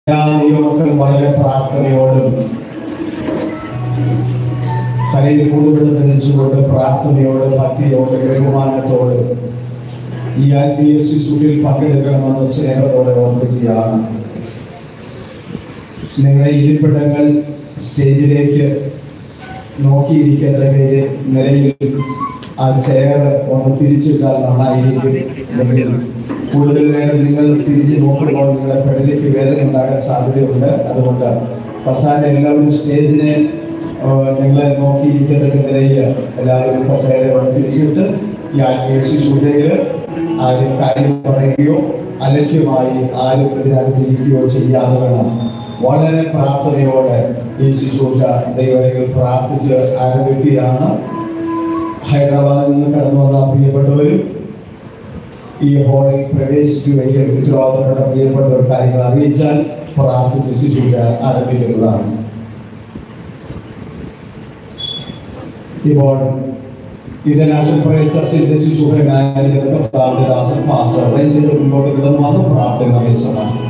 എല്ലാ ദൈവമക്കളും വളരെ പ്രാർത്ഥനയോടും തലയിൽ കൂടുവിട്ട് ധരിച്ചുകൊണ്ട് പ്രാർത്ഥനയോട് ഭക്തിയോട് ബഹുമാനത്തോട് ഈ ആത്മീയ ശുശ്രൂഷയിൽ പങ്കെടുക്കണമെന്ന് സ്നേഹത്തോടെ ഓർമ്മിക്കുകയാണ് നിങ്ങളുടെ ഇരിപ്പിടങ്ങൾ സ്റ്റേജിലേക്ക് നോക്കിയിരിക്കത്തക്ക നിലയിൽ ആ ചെയർ ഒന്ന് തിരിച്ചിട്ടാൽ നന്നായിരിക്കും അല്ലെങ്കിൽ കൂടുതൽ നേരം നിങ്ങൾ തിരിഞ്ഞു നോക്കുമ്പോൾ നിങ്ങളുടെ പെടലിക്ക് വേദന ഉണ്ടാകാൻ സാധ്യതയുണ്ട് അതുകൊണ്ട് കസാര എല്ലാവരും സ്റ്റേജിനെ ആ, നിങ്ങളെ നോക്കിയിരിക്കത്തക്ക നിലയിൽ എല്ലാവരും കസേര അവിടെ തിരിച്ചിട്ട് ഈ ആത്മീയ ശുശ്രൂഷയിൽ ആരും കാര്യം പറയുകയോ അലക്ഷ്യമായി ആരും ഇതിനകത്തിരിക്കുകയോ ചെയ്യാതെ വേണം വളരെ പ്രാർത്ഥനയോടെ ഈ ശുശ്രൂഷ ദൈവങ്ങൾ പ്രാർത്ഥിച്ച് ആരംഭിക്കുകയാണ് ഹൈദരാബാദിൽ നിന്ന് കടന്നു വന്ന പ്രിയപ്പെട്ടവരും ഈ ഹോളിൽ പ്രവേശിക്കുമെങ്കിൽ ഉത്തരവാദിത്തപ്പെട്ട പ്രിയപ്പെട്ടവർ കാര്യങ്ങൾ അറിയിച്ചാൽ പ്രാർത്ഥിച്ച് ശുശ്രൂഷ ആരംഭിക്കുന്നതാണ് ഇപ്പോൾ ഇന്റർനാഷണൽ പ്രയർ ചർച്ചിന്റെ ശുശ്രൂഷകനായിരിക്കുന്ന കർത്താവിന്റെ ദാസൻ പാസ്റ്റർ റേഞ്ചിന്റെ മുമ്പോട്ട് കിടന്നു വന്ന് പ്രാർത്ഥന നമ്മെ സഹായിക്കും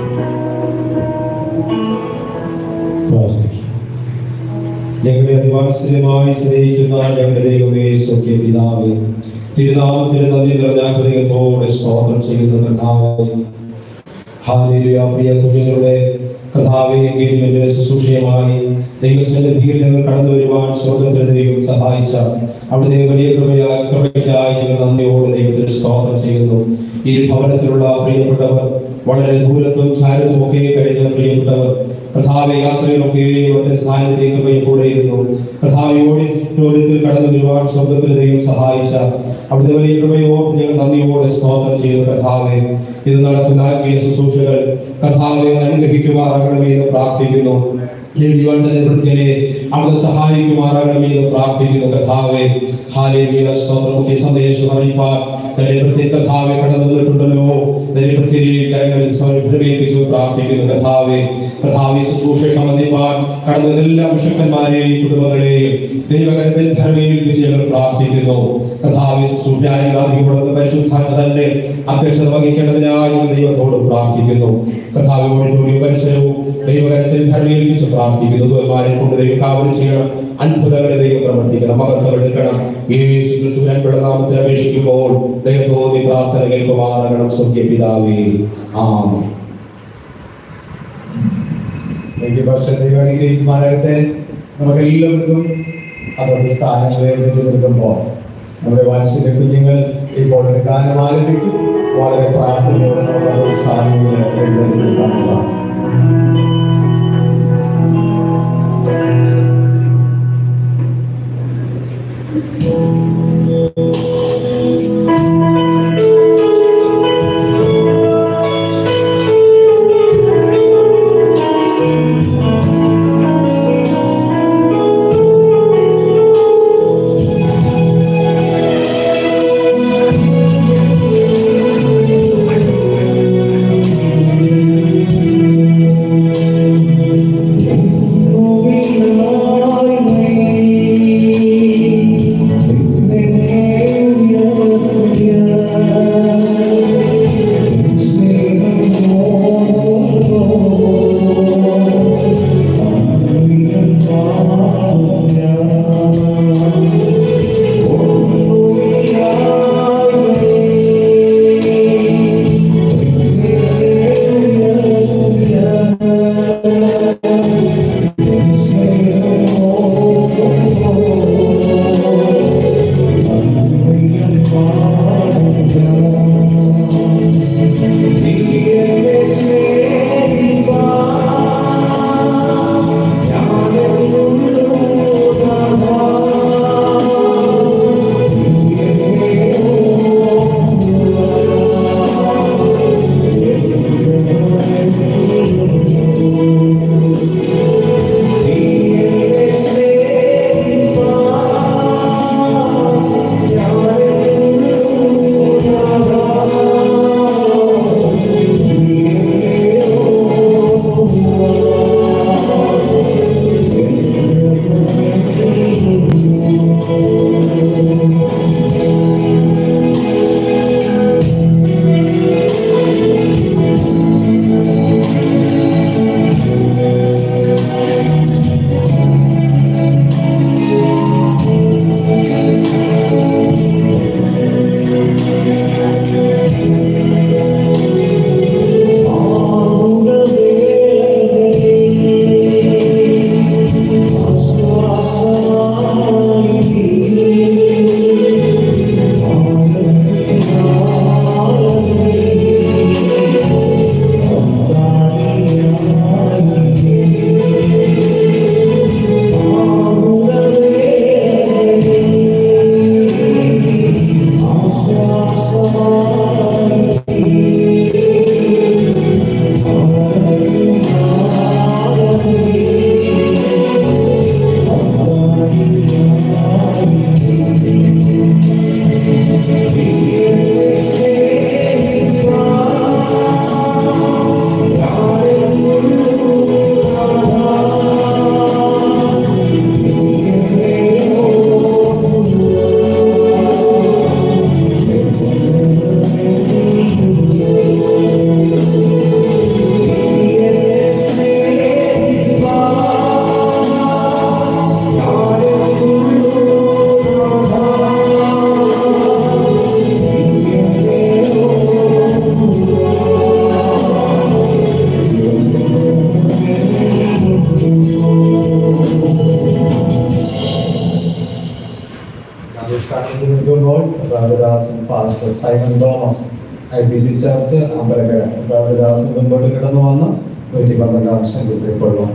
പ്രാർത്ഥിക്കാം ഞങ്ങളെ അതിവാത്സല്യമായി സ്നേഹിക്കുന്ന ഞങ്ങളുടെ ദൈവമേ സ്വക്യ പിതാവേ തിരുനാമത്തിന് നന്ദി നിറഞ്ഞ ഹൃദയത്തോടെ സ്തോത്രം ചെയ്യുന്ന കർത്താവേ ഹാലേലുയ പ്രിയ കുഞ്ഞുങ്ങളുടെ കർത്താവെ എൻഗേജ്മെന്റ് ശുശ്രൂഷയുമായി ദൈവസന്നിധിയിൽ ഞങ്ങൾ കടന്നു വരുവാൻ സ്വർഗത്തിൽ ദൈവം സഹായിച്ച അവിടുത്തെ വലിയ കൃപയായി കൃപയ്ക്കായി ഞങ്ങൾ നന്ദിയോടെ ദൈവത്തിന് സ്തോത്രം ചെയ്യുന്നു ഈ ഭവനത്തിലുള്ള പ്രിയപ്പെട്ടവർ വളരെ ദൂരത്തും ചാരത്തും ഒക്കെ കഴിഞ്ഞ പ്രിയപ്പെട്ടവർ കർത്താവ് യാത്രയിലൊക്കെ ഇവിടുത്തെ സാന്നിധ്യം കൃപയും കൂടെ ഇരുന്നു കർത്താവ് ഓഡിറ്റോറിയത്തിൽ കടന്നു വരുവാൻ സ്വർഗത്തിൽ ദൈവം സഹായിച്ച അവിടുത്തെ വലിയ കൃപയോർത്ത് ഞങ്ങൾ നന്ദിയോടെ സ്തോത്രം ചെയ്യുന്നു കർത്താവെ ഇത് നടക്കുന്ന ആത്മീയ ശുശ്രൂഷകൾ കർത്താവെ അനുഗ്രഹിക്കുമാറാകണമേ എന്ന് പ്രാർത്ഥിക്കുന്നു എഴുതിവാന്റെ നേതൃത്വത്തിനെ അവിടെ സഹായിക്കുമാറാകണമേ എന്ന് പ്രാർത്ഥിക്കുന്നു കർത്താവെ ഹാലേലുയ സ്തോത്രം ഈ സന്ദേശം അറിയിപ്പാൻ ദൈവത്തെ കർത്താവെ കടന്നു വന്നിട്ടുണ്ടല്ലോ ദൈവത്തിനെ കരങ്ങളിൽ സമർപ്പിച്ചു പ്രാർത്ഥിക്കുന്നു കർത്താവെ കർത്താവെ ശുശ്രൂഷ സംബന്ധിപ്പാൻ കടന്നു വന്ന എല്ലാ വിഷക്കന്മാരെയും കുടുംബങ്ങളെയും ദൈവകരത്തിൽ ധർമ്മയിൽ വിജയങ്ങൾ പ്രാർത്ഥിക്കുന്നു കർത്താവെ ശുശ്രൂഷ ആയിരിക്കുന്ന പരിശുദ്ധാത്മ തന്നെ അധ്യക്ഷത വഹിക്കേണ്ടതിനായി ഞങ്ങൾ ദൈവത്തോട് പ്രാർത്ഥിക്കുന്നു കർത്താവിനോട് കൂടി പരിസരവും ദൈവകരത്തിൽ ധർമ്മേൽപ്പിച്ച് പ്രാർത്ഥിക്കുന്നു ദൈവമാരെ കൊണ്ട് ദൈവം കാവൽ ചെയ്യണം അത്ഭുതങ്ങളെ ദൈവം പ്രവർത്തിക്കണം മഹത്വം എടുക്കണം യേശു ക്രിസ്തുവിനുള്ള നാമത്തിൽ അപേക്ഷിക്കുമ്പോൾ ദൈവത്തോതി പ്രാർത്ഥന കേൾക്കുമാറാകണം സ്വർഗ്ഗ പിതാവേ ആമേൻ എനിക്ക് പക്ഷേ ദൈവം അനുഗ്രഹിക്കുമാറാകട്ടെ നമുക്ക് എല്ലാവർക്കും അതത് സ്ഥാനങ്ങളിൽ എഴുതി നിൽക്കുമ്പോൾ നമ്മുടെ വാത്സല്യ കുഞ്ഞുങ്ങൾ ഇപ്പോൾ ഒരു ഗാനം ആരംഭിക്കും വളരെ പ്രാർത്ഥനയോടെ നമുക്ക് അതത് സ്ഥാനങ്ങളിൽ എഴുതി നിൽക്കാനുള്ളതാണ് Thank pastor Simon Thomas I B C church Ambalakkara കർത്താവിന്റെ ദാസൻ മുൻപോട്ട് കിടന്നു വന്ന് നൂറ്റി പന്ത്രണ്ടാം സംഘത്തിൽ കൊള്ളുവാൻ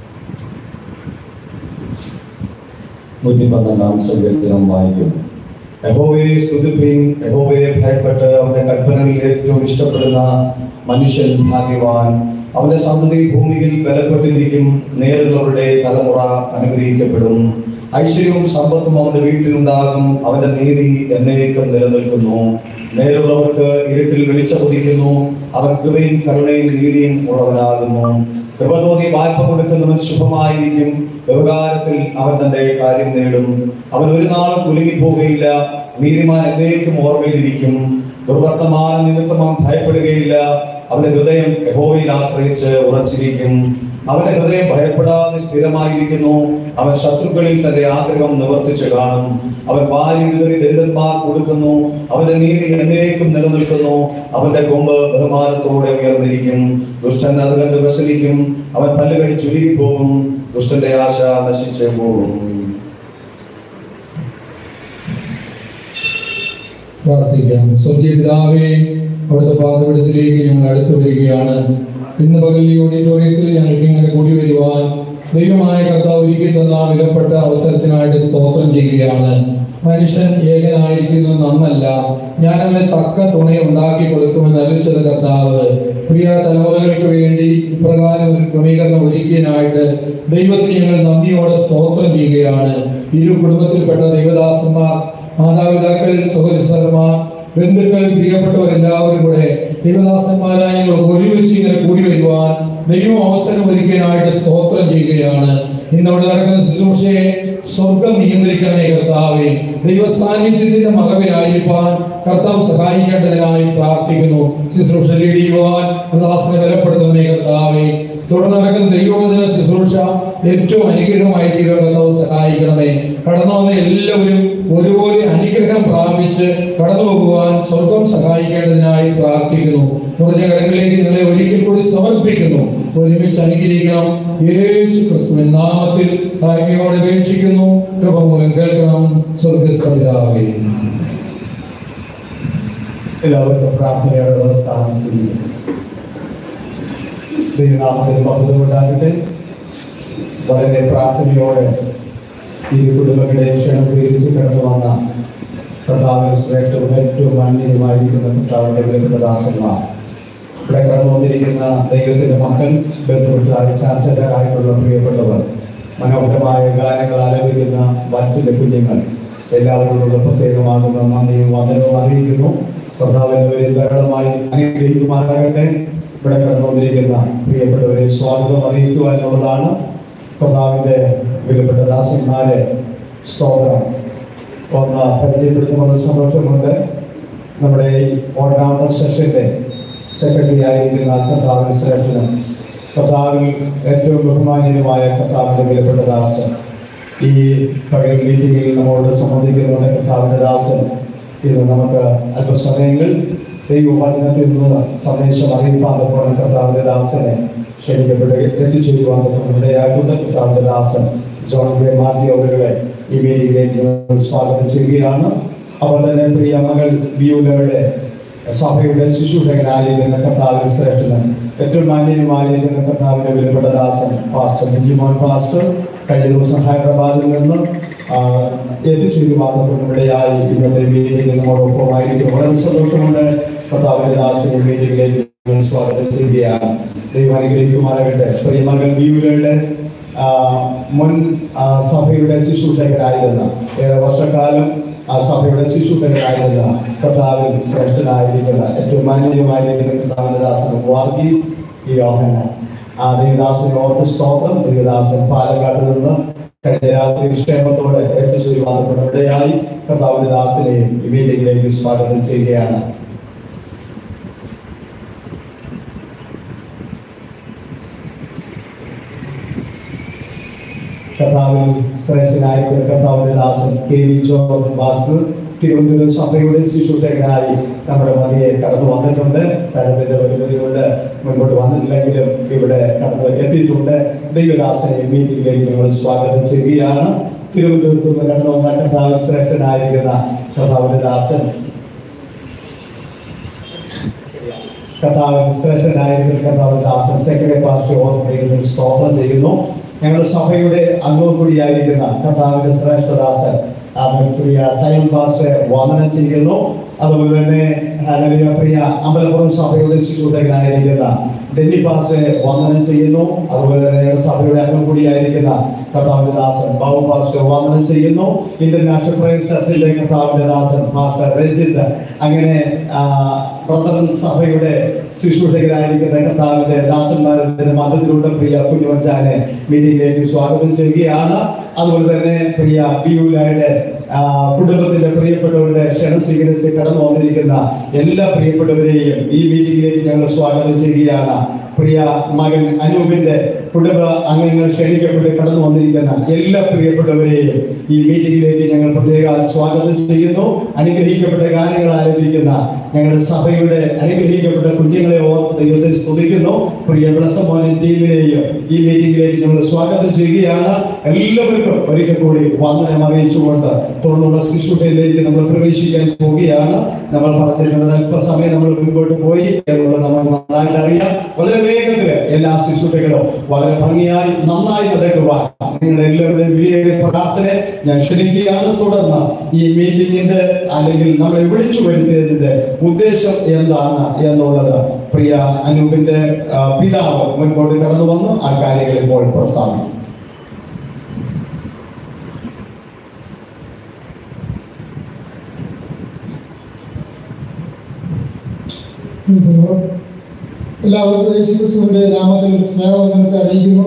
നൂറ്റി പന്ത്രണ്ടാം സങ്കീർത്തനം വായിക്കും യഹോവയെ സ്തുതിപ്പിൻ യഹോവയെ ഭയപ്പെട്ട് അവന്റെ കൽപ്പനകളിൽ ഏറ്റവും ഇഷ്ടപ്പെടുന്ന മനുഷ്യൻ ഭാഗ്യവാൻ അവന്റെ സന്തതി ഭൂമിയിൽ ബലപ്പെട്ടിരിക്കും നേരുള്ളവരുടെ തലമുറ അനുഗ്രഹിക്കപ്പെടും ഐശ്വര്യവും സമ്പത്തും അവന്റെ വീട്ടിലുണ്ടാകും അവന്റെ നീതി എന്നേക്കും നിലനിൽക്കുന്നു നേരുള്ളവർക്ക് ഇരുട്ടിൽ വെളിച്ചമുദിക്കുന്നു അവൻ കൃപയും കരുണയും നീതിയും ഉള്ളവനാകുന്നു കൃപ തോന്നി വായ്പ കൊടുക്കുന്നവൻ ശുഭമായിരിക്കും വ്യവഹാരത്തിൽ അവൻ തന്റെ കാര്യം നേടും അവൻ ഒരു നാളും കുലുങ്ങിപ്പോകുകയില്ല നീതിമാൻ എന്നേക്കും ഓർമ്മയിലിരിക്കും ദുർവർത്തമാന നിമിത്തം അവൻ ഭയപ്പെടുകയില്ല അവന്റെ ഹൃദയം യഹോവയിൽ ആശ്രയിച്ച് ഉറച്ചിരിക്കും അവന്റെ ഹൃദയം ഭയപ്പെടാതെ സ്ഥിരമായിരിക്കുന്നു അവൻ ശത്രുക്കളിൽ തന്റെ ആഗ്രഹം നിവർത്തിച്ചു കാണും അവൻ വാരി വിതറി ദരിദ്രന്മാർ കൊടുക്കുന്നു അവന്റെ നീതി എന്നേക്കും നിലനിൽക്കുന്നു അവന്റെ കൊമ്പ് ബഹുമാനത്തോടെ ഉയർന്നിരിക്കും ദുഷ്ടൻ അത് കണ്ട് വ്യസനിക്കും അവൻ പല്ലുകടി ചുരുങ്ങി പോകും ദുഷ്ടന്റെ ആശ നശിച്ചു പോകും പ്രാർത്ഥിക്കാം സ്വർഗീയ പിതാവേ അവിടുത്തെ പാതപിടത്തിലേക്ക് ഞങ്ങൾ അടുത്തു വരികയാണ് ഇന്ന് പകൽ ഈ ഓഡിറ്റോറിയത്തിൽ ഞങ്ങൾക്ക് ഇങ്ങനെ കൂടി വരുവാൻ ദൈവമായ കർത്താവ് ഒരുക്കി തന്ന വിലപ്പെട്ട അവസരത്തിനായിട്ട് സ്തോത്രം ചെയ്യുകയാണ് മനുഷ്യൻ ഏകനായിരിക്കുന്നത് നന്നല്ല ഞാൻ അവന് തക്ക തുണ ഉണ്ടാക്കി കൊടുക്കുമെന്ന് അറിയിച്ചത് കർത്താവ് പ്രിയ തലമുറകൾക്ക് വേണ്ടി ഇപ്രകാരം ഒരു ക്രമീകരണം ഒരുക്കിയതിനായിട്ട് ദൈവത്തിന് ഞങ്ങൾ നന്ദിയോടെ സ്തോത്രം ചെയ്യുകയാണ് ഇരു കുടുംബത്തിൽപ്പെട്ട ദൈവദാസന്മാർ മാതാപിതാക്കൾ സഹോദരന്മാർ ബന്ധുക്കൾ പ്രിയപ്പെട്ടവരെല്ലാവരും കൂടെ ദൈവദാസന്മാരായ ഞങ്ങൾ ഒരുമിച്ച് ഇങ്ങനെ കൂടി വരുവാൻ ദൈവം അവസരം ഒരുക്കാനായിട്ട് സ്തോത്രം ചെയ്യുകയാണ് ഇന്നവിടെ നടക്കുന്ന ശുശ്രൂഷയെ സ്വർഗം നിയന്ത്രിക്കണേ കർത്താവെ ദൈവ സാന്നിധ്യത്തിന്റെ മകവിലായിരിക്കാൻ കർത്താവ് സഹായിക്കേണ്ടതിനായി പ്രാർത്ഥിക്കുന്നു ശുശ്രൂഷ ലീഡിയുവാൻ ദാസനെ ബലപ്പെടുത്തണമേ കർത്താവെ തുടർന്ന് നടക്കുന്ന ദൈവവചന ശുശ്രൂഷ ഏറ്റവും അനുഗ്രഹമായി തീരുവാൻ കർത്താവ് സഹായിക്കണമേ കടന്നു വന്ന എല്ലാവരും ഒരുപോലെ അനുഗ്രഹം പ്രാപിച്ച് കടന്നു പോകുവാൻ സ്വർഗം സഹായിക്കേണ്ടതിനായി പ്രാർത്ഥിക്കുന്നു കുറഞ്ഞ കരങ്ങളിലേക്ക് നിങ്ങളെ ഒരിക്കൽ കൂടി സമർപ്പിക്കുന്നു ഒരുമിച്ച് അനുഗ്രഹിക്കണം യേശു ക്രിസ്തുവിൻ നാമത്തിൽ താഴ്മയോടെ അപേക്ഷിക്കുന്നു കൃപ മൂലം കേൾക്കണം സ്വർഗസ്ഥിതാവേ എല്ലാവർക്കും പ്രാർത്ഥനയുടെ സ്ഥാനത്തിരിക്കുന്നു ദൈവനാമത്തിന് മഹത്വമുണ്ടാകട്ടെ വളരെ പ്രാർത്ഥനയോടെ ഈ കുടുംബങ്ങളെ ക്ഷണം സ്വീകരിച്ച് കടന്നു വന്ന കർത്താവിന് ശ്രേഷ്ഠവും ഏറ്റവും മാന്യനുമായിരിക്കുന്ന കർത്താവിന്റെ വിലപ്പെട്ടദാസന്മാർ ഇവിടെ കടന്നു വന്നിരിക്കുന്ന ദൈവത്തിന്റെ മക്കൾ ബന്ധുക്കളായ ചാർച്ചക്കാരായിട്ടുള്ള പ്രിയപ്പെട്ടവർ മനോഹരമായ ഗാനങ്ങൾ ആലപിക്കുന്ന വാത്സല്യ കുഞ്ഞുങ്ങൾ എല്ലാവരോടുള്ള പ്രത്യേകമാകുന്ന നന്ദിയും വന്ദനവും അറിയിക്കുന്നു കർത്താവിന്റെ പേരിൽ ധാരാളമായി അനുഗ്രഹിക്കുമാറാകട്ടെ ഇവിടെ കടന്നു വന്നിരിക്കുന്ന പ്രിയപ്പെട്ടവരെ സ്വാഗതം അറിയിക്കുവാനുള്ളതാണ് കർത്താവിന്റെ വിലപ്പെട്ട ദാസന്മാരെ സ്തോത്രം ഒന്ന് പരിചയപ്പെടുത്തുന്ന സന്തോഷമുണ്ട് നമ്മുടെ ഈ ഓൾറൗണ്ടർ സെഷന്റെ സെക്രട്ടറി ആയിരിക്കുന്ന കർത്താവിന് ശ്രേഷ്ഠനും കർത്താവിൽ ഏറ്റവും ബഹുമാന്യനുമായ കർത്താവിന്റെ വിലപ്പെട്ട ദാസൻ ഈ പകൽ മീറ്റിംഗിൽ നമ്മോട് സംബന്ധിക്കുന്നുണ്ട് കർത്താവിന്റെ ദാസൻ ഇത് നമുക്ക് അല്പസമയങ്ങൾ ദൈവവചനത്തിൽ നിന്ന് സന്ദേശം അറിയിപ്പാൻ പോകണം കർത്താവിന്റെ ദാസനെ ക്ഷണിക്കപ്പെട്ട് എത്തിച്ചേരുവാൻ ഇടയാക്കുന്ന കർത്താവിന്റെ ദാസൻ ജോൺ കെ മാത്യു അവരുടെ ഈ മീറ്റിംഗിലേക്ക് ഞങ്ങൾ സ്വാഗതം ചെയ്യുകയാണ് അപ്പോൾ തന്നെ പ്രിയ മകൾ ബിയുലയുടെ സഭയുടെ ശുശ്രൂഷകനായിരിക്കുന്ന കർത്താവിന്റെ ശ്രേഷ്ഠനും ഏറ്റവും മാന്യനുമായിരിക്കുന്ന കർത്താവിന്റെ വിലപ്പെട്ട ദാസൻ പാസ്റ്റർ ബിജുമോൻ പാസ്റ്റർ കഴിഞ്ഞ ദിവസം ഹൈദരാബാദിൽ നിന്ന് ആ, എത്തിച്ചേരു ഇവിടെയായി ഇന്നത്തെ മീറ്റിംഗിൽ നമ്മോടൊപ്പമായിരിക്കും വളരെ സന്തോഷമുണ്ട് കർത്താവിന്റെ ദാസനെ മീറ്റിംഗിലേക്ക് ഞങ്ങൾ സ്വാഗതം ചെയ്യുകയാണ് ദൈവം അനുഗ്രഹിക്കുമാറാകട്ടെ പ്രിയ മകൾ ബിയുലയുടെ ആ, മുൻ ആ, സഭയുടെ ശുശ്രൂഷകരായിരുന്ന ഏറെ വർഷക്കാലം ആ സഭയുടെ ശുശ്രൂഷകരായിരുന്ന കർത്താവിൽ ശ്രേഷ്ഠനായിരിക്കുന്ന ഏറ്റവും മാന്യനുമായിരിക്കുന്ന കർത്താവിന്റെ ദാസൻ വാർഗീസ് ഈ യോഹന ആ ദേവദാസൻ ഓർത്ത് സ്തോത്രം ദേവദാസൻ പാലക്കാട്ട് നിന്ന് കഴിഞ്ഞ രാത്രി ക്ഷേമത്തോടെ എത്തിച്ചേരുവാൻ ഇടയായി കർത്താവിന്റെ ദാസനെയും ഈ മീറ്റിംഗിലേക്ക് സ്വാഗതം ചെയ്യുകയാണ് കർത്താവിൽ ശ്രേഷ്ഠനായിരിക്കുന്ന കർത്താവിന്റെ ദാസൻ K V George master Thiruvananthapuram സഭയുടെ ശിശുട്ടകനായി നമ്മുടെ മതിയെ കടന്നു വന്നിട്ടുണ്ട് സ്ഥലത്തിന്റെ പരിമിതി കൊണ്ട് മുൻപോട്ട് വന്നിട്ടില്ലെങ്കിലും ഇവിടെ കടന്ന് എത്തിയിട്ടുണ്ട് ദൈവദാസനെ മീറ്റിംഗിലേക്ക് ഞങ്ങൾ സ്വാഗതം ചെയ്യുകയാണ് തിരുവനന്തപുരത്ത് നിന്ന് കടന്നു വന്ന കർത്താവ് ശ്രേഷ്ഠനായിരിക്കുന്ന കർത്താവിന്റെ ദാസൻ കർത്താവിന് ശ്രേഷ്ഠനായിരിക്കുന്ന കർത്താവിന്റെ ദാസൻ സെക്രട്ടറി പാർട്ടി ഓർമ്മയിൽ സ്തോത്രം ചെയ്യുന്നു ഞങ്ങളുടെ സഭയുടെ അംഗവും കൂടിയായിരിക്കുന്ന കർത്താവിന്റെ ശ്രേഷ്ഠദാസൻ അവൻ പ്രിയ സൈൻ പാസ്റ്ററെ വന്ദനം ചെയ്യുന്നു അതുപോലെ തന്നെ ഹലവിയ പ്രിയ അമ്പലപ്പുറം സഭയുടെ ശിശുദ്ധകനായിരിക്കുന്ന ഡെന്നി പാസ്റ്ററെ വന്ദനം ചെയ്യുന്നു അതുപോലെ തന്നെ ഞങ്ങളുടെ സഭയുടെ അംഗം കൂടിയായിരിക്കുന്ന കർത്താവിന്റെ ദാസൻ ബാബു പാസ്റ്റർ വന്ദനം ചെയ്യുന്നു ഇന്റർനാഷണൽ പ്രൈസ് ട്രസ്റ്റിന്റെ കർത്താവിന്റെ ദാസൻ പാസ്റ്റർ രഞ്ജിത്ത് അങ്ങനെ ആ, ബ്രദറൻ സഭയുടെ ശുശ്രൂഷകരായിരിക്കുന്ന കർത്താവിന്റെ ദാസന്മാരുടെ മതത്തിലൂടെ പ്രിയ കുഞ്ഞുവഞ്ചാനെ മീറ്റിംഗിലേക്ക് സ്വാഗതം ചെയ്യുകയാണ് അതുപോലെ തന്നെ പ്രിയ ബിയുലായുടെ ആ, കുടുംബത്തിന്റെ പ്രിയപ്പെട്ടവരുടെ ക്ഷണം സ്വീകരിച്ച് കടന്നു വന്നിരിക്കുന്ന എല്ലാ പ്രിയപ്പെട്ടവരെയും ഈ മീറ്റിംഗിലേക്ക് ഞങ്ങൾ സ്വാഗതം ചെയ്യുകയാണ് പ്രിയ മകൻ അനൂപിന്റെ കുടുംബ അംഗങ്ങൾ ക്ഷണിക്കപ്പെട്ട് കടന്നു വന്നിരിക്കുന്ന എല്ലാ പ്രിയപ്പെട്ടവരെയും ഈ മീറ്റിംഗിലേക്ക് ഞങ്ങൾ പ്രത്യേക സ്വാഗതം ചെയ്യുന്നു അനുഗ്രഹിക്കപ്പെട്ട ഗാനങ്ങൾ ആരംഭിക്കുന്ന ഞങ്ങളുടെ സഭയുടെ അനുഗ്രഹിക്കപ്പെട്ട കുഞ്ഞുങ്ങളെ ഓർത്ത് ദൈവത്തെ സ്തുതിക്കുന്നു പ്രിയ വിളസമോഹൻ ടീമിനെയും ഈ മീറ്റിംഗിലേക്ക് ഞങ്ങൾ സ്വാഗതം ചെയ്യുകയാണ് എല്ലാവർക്കും ഒരിക്കൽ കൂടി വന്ദനം അറിയിച്ചുകൊണ്ട് തുടർന്നുള്ള ശുശ്രൂഷയിലേക്ക് നമ്മൾ പ്രവേശിക്കാൻ പോവുകയാണ് നമ്മൾ പറഞ്ഞിരുന്നത് അല്പസമയം നമ്മൾ മുൻപോട്ട് പോയി എന്നുള്ളത് നമ്മൾ നന്നായിട്ട് അറിയാം വളരെ വേഗത്തിൽ എല്ലാ ശുശ്രൂഷകളും വളരെ ഭംഗിയായി നന്നായി നടക്കുവാൻ നിങ്ങളുടെ എല്ലാവരുടെയും വലിയ പ്രാർത്ഥന ഞാൻ ക്ഷണിക്കുകയാണ് തുടർന്ന് ഈ മീറ്റിംഗിന്റെ അല്ലെങ്കിൽ നമ്മളെ വിളിച്ചു വരുത്തിയതിന്റെ ഉദ്ദേശം എന്താണ് എന്നുള്ളത് പ്രിയ അനൂപിന്റെ ആ, പിതാവ് മുൻപോട്ട് കടന്നു വന്നു ആ കാര്യങ്ങൾ ഇപ്പോൾ പ്രസ്താവിക്കും എല്ലാവർക്കും യേശുക്രിസ്തുവിന്റെ നാമത്തിൽ സ്നേഹവന്ദനത്തെ അറിയിക്കുന്നു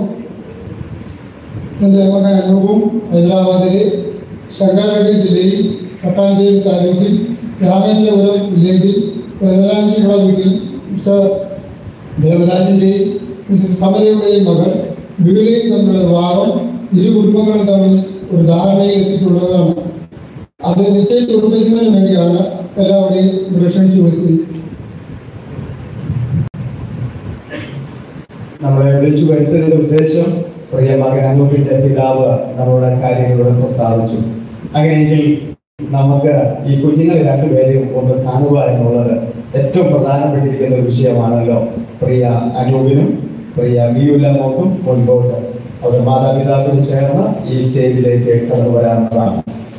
എൻ്റെ മകൻ അനൂപും ഹൈദരാബാദിലെ ശങ്കാറഡി ജില്ലയിൽ പട്ടാഞ്ചേരി താലൂക്കിൽ രാമേന്ദ്രപുരം വില്ലേജിൽ പതിനാഞ്ചിക്കുള വീട്ടിൽ മിസ്റ്റർ ദേവരാജിൻ്റെയും മിസ്സസ് കമലയുടെയും മകൾ ബിബിലയും തമ്മിലുള്ള വിവാഹം ഇരു കുടുംബങ്ങളും തമ്മിൽ ഒരു ധാരണയിൽ എത്തിയിട്ടുള്ളതാണ് അത് നിശ്ചയിച്ച് ഉറപ്പിക്കുന്നതിന് വേണ്ടിയാണ് എല്ലാവരെയും ഇവിടെ ക്ഷണിച്ചു വരുത്തിയത് നമ്മളെ വിളിച്ചു വരുത്തതിന്റെ ഉദ്ദേശം പ്രിയ മകൻ അനൂപിന്റെ പിതാവ് നമ്മുടെ കാര്യങ്ങളിലൂടെ പ്രസ്താവിച്ചു അങ്ങനെയെങ്കിൽ നമുക്ക് ഈ കുഞ്ഞുങ്ങളെ രണ്ടുപേരെയും ഒന്ന് കാണുക എന്നുള്ളത് ഏറ്റവും പ്രധാനപ്പെട്ടിരിക്കുന്ന ഒരു വിഷയമാണല്ലോ പ്രിയ അനൂപിനും പ്രിയ മിയുലമോക്കും മുൻപോട്ട് അവരുടെ മാതാപിതാക്കൾ ചേർന്ന് ഈ സ്റ്റേജിലേക്ക് കടന്നു വരാവുന്നതാണ്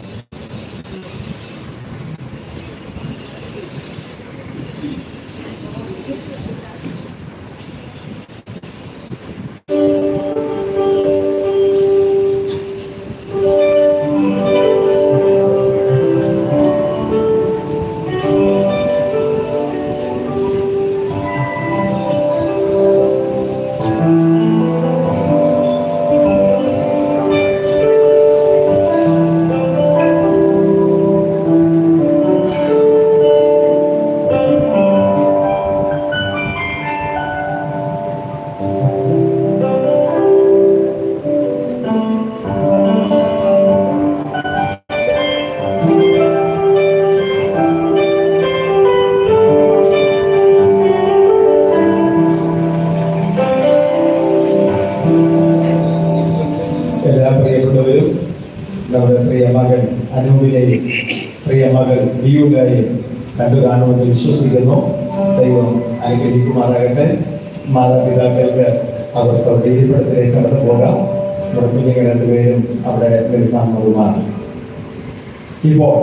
എല്ലാ പ്രിയപ്പെട്ടവരും നമ്മുടെ പ്രിയ മകൻ അനൂപിനെയും പ്രിയ മകൾ ബിയുടെയും കണ്ടു കാണുമെന്ന് വിശ്വസിക്കുന്നു ദൈവം അനുഗ്രഹിക്കുമാറാകട്ടെ മാതാപിതാക്കൾക്ക് അവർക്ക് അവരുടെ ഇരിപ്പിടത്തിലേക്ക് കടന്നു പോകാം നമ്മുടെ കുഞ്ഞുങ്ങൾ രണ്ടുപേരും അവിടെ നിൽക്കാവുന്നതുമാണ് ഇപ്പോൾ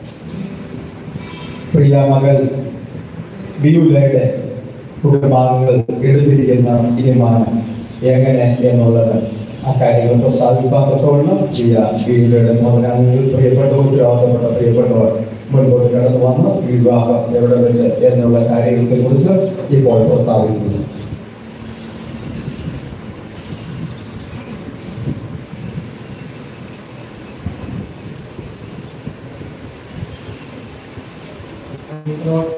പ്രിയ മകൾ ബിയുലയുടെ കുടുംബാംഗങ്ങൾ എടുത്തിരിക്കുന്ന തീരുമാനം എങ്ങനെ എന്നുള്ളത് ആ കാര്യങ്ങൾ പ്രസ്താവിക്കാൻ തക്കവണ്ണം പ്രിയ ബിയുലയുടെ ഭവനാംഗങ്ങൾ പ്രിയപ്പെട്ട ഉത്തരവാദിത്തപ്പെട്ട പ്രിയപ്പെട്ടവർ മുൻപോട്ട് കടന്നു വന്ന് വിവാഹം എവിടെ വെച്ച് എന്നുള്ള കാര്യങ്ങളെ കുറിച്ച് ഇപ്പോൾ പ്രസ്താവിക്കുന്നു റോഡ്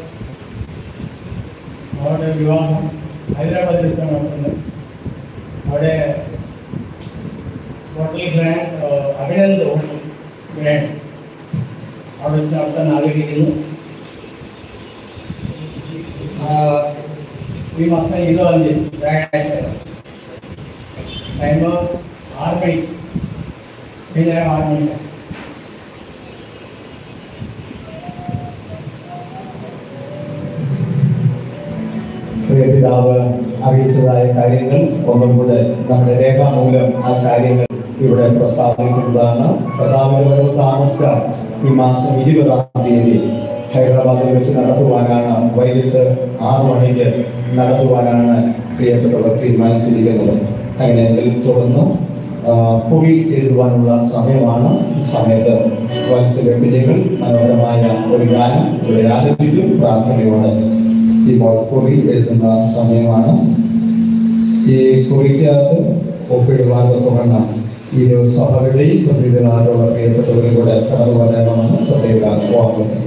അവിടെ വിവാഹം ഹൈദരാബാദിൽ വെച്ചാണ് നടത്തുന്നത് അവിടെ hotel grand Abhinand hotel grand അവിടെ വെച്ച് നടത്താൻ ആഗ്രഹിക്കുന്നു ആ, ഈ മാസം ഇരുപതാം തീയതി വ്യാഴാഴ്ച ടൈം ആറ് മണി വൈകുന്നേരം ആറ് മണിക്ക് പിതാവ് അറിയിച്ചതായ കാര്യങ്ങൾ ഒന്നും കൂടെ നമ്മുടെ രേഖാമൂലം ആ കാര്യങ്ങൾ ഇവിടെ പ്രസ്താവിക്കുന്നതാണ് പ്രതാപന്റെ വരവ് താമസിച്ച ഈ മാസം ഇരുപതാം തീയതി ഹൈദരാബാദിൽ വെച്ച് നടത്തുവാനാണ് വൈകിട്ട് ആറ് മണിക്ക് നടത്തുവാനാണ് പ്രിയപ്പെട്ടവർ തീരുമാനിച്ചിരിക്കുന്നത് അങ്ങനെയെങ്കിൽ തുടർന്ന് ആ, കുറി എഴുതുവാനുള്ള സമയമാണ് ഈ സമയത്ത് വത്സര കുഞ്ഞുങ്ങൾ മനോഹരമായ ഒരു ഗാനം ഇവിടെ ആരംഭിക്കും പ്രാർത്ഥനയോടെ ഇപ്പോൾ കുറി എഴുതുന്ന സമയമാണ് ഈ കുറിക്കകത്ത് ഒപ്പിടുവാൻ തുടങ്ങണം ഇരു സഭകളുടെയും പ്രതിനിധികളായുള്ള പ്രിയപ്പെട്ടവരും കൂടെ കടന്നു വരണമെന്ന് പ്രത്യേക ഓർമ്മിപ്പിക്കുന്നു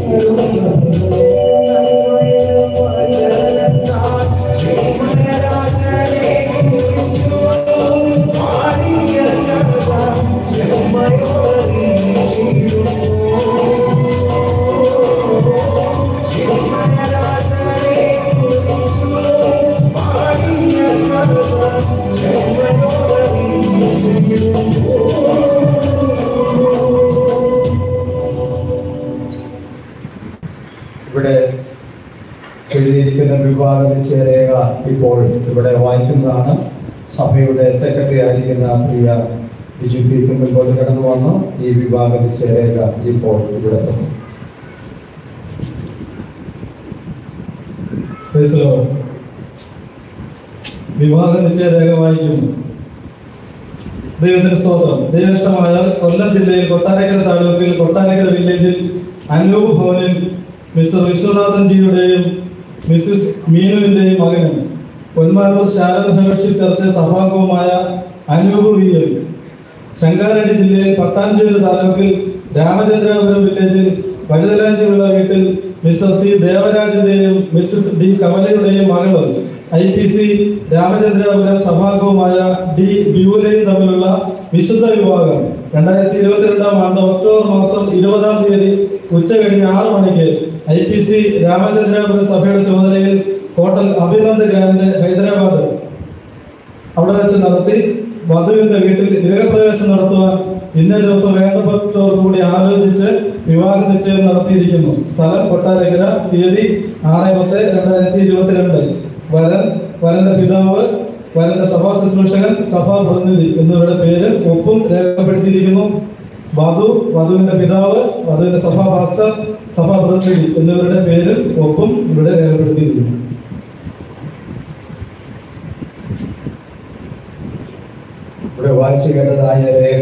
Yeah. ഇവിടെ എഴുതിയിരിക്കുന്ന വിവാഹ നിശ്ചയരേഖ ഇപ്പോൾ ഇവിടെ വായിക്കുന്നതാണ് സഭയുടെ സെക്രട്ടറി ആയിരിക്കുന്ന പ്രിയ ബിജു പി മുൻപോട്ട് കടന്നു വന്നു ഈ വിവാഹ നിശ്ചയരേഖ ഇപ്പോൾ ഇവിടെ പ്രസംഗം Praise the Lord. വിവാഹ നിശ്ചയരേഖ വായിക്കുന്നു ദൈവത്തിന് സ്തോത്രം ദൈവഷ്ടമായാൽ കൊല്ലം ജില്ലയിൽ കൊട്ടാരക്കര താലൂക്കിൽ കൊട്ടാരക്കര വില്ലേജിൽ അനൂപ് ഭവനിൽ മിസ്റ്റർ വിശ്വനാഥൻ ജിയുടെയും മിസ്സിസ് മീനുവിന്റെയും മകനും പൊന്മാനൂർ ശാരദ ഫെലോഷിപ്പ് ചർച്ച് സഭാംഗവുമായ അനൂപ് വി എൽ ശങ്കാരടി ജില്ലയിൽ പട്ടാഞ്ചേരി താലൂക്കിൽ രാമചന്ദ്രാപുരം വില്ലേജിൽ വഴുതലാഞ്ചിയുള്ള വീട്ടിൽ മിസ്റ്റർ സി ദേവരാജിന്റെയും മിസ്സസ് ഡി കമലയുടെയും മകളും ഐ പി സി രാമചന്ദ്രാപുരം സഭാംഗവുമായ ഡി ബ്യൂലയും തമ്മിലുള്ള വിശുദ്ധ വിവാഹം രണ്ടായിരത്തി ഇരുപത്തിരണ്ടാം ആണ്ട് ഒക്ടോബർ മാസം ഇരുപതാം തീയതി ഉച്ച കഴിഞ്ഞ് ആറ് മണിക്ക് ഐ പി സി രാമചന്ദ്രാപുരം സഭയുടെ ചുമതലയിൽ ഹോട്ടൽ അഭിനന്ദ് ഗ്രാൻഡ് ഹൈദരാബാദ് അവിടെ വെച്ച് നടത്തി വധുവിന്റെ വീട്ടിൽ ഗൃഹപ്രവേശം നടത്തുവാൻ ഇന്ന ദിവസം വേണ്ടപ്പെട്ടവർ കൂടി ആലോചിച്ച് വിവാഹ നിശ്ചയം നടത്തിയിരിക്കുന്നു സ്ഥലം കൊട്ടാരക്കര തീയതി ആറ് പത്ത് രണ്ടായിരത്തി ഇരുപത്തിരണ്ട് വരൻ വരന്റെ പിതാവ് വരന്റെ സഭാ ശുശ്രൂഷകൻ സഭാ പ്രതിനിധി എന്നിവരുടെ പേര് ഒപ്പും രേഖപ്പെടുത്തിയിരിക്കുന്നു വധു വധുവിന്റെ പിതാവ് വധുവിന്റെ സഭാ പാസ്റ്റർ സഭാ പ്രതിനിധി എന്നിവരുടെ പേരും ഒപ്പും ഇവിടെ രേഖപ്പെടുത്തിയിരിക്കുന്നു ഇവിടെ വായിച്ചു കേട്ടതായ രേഖ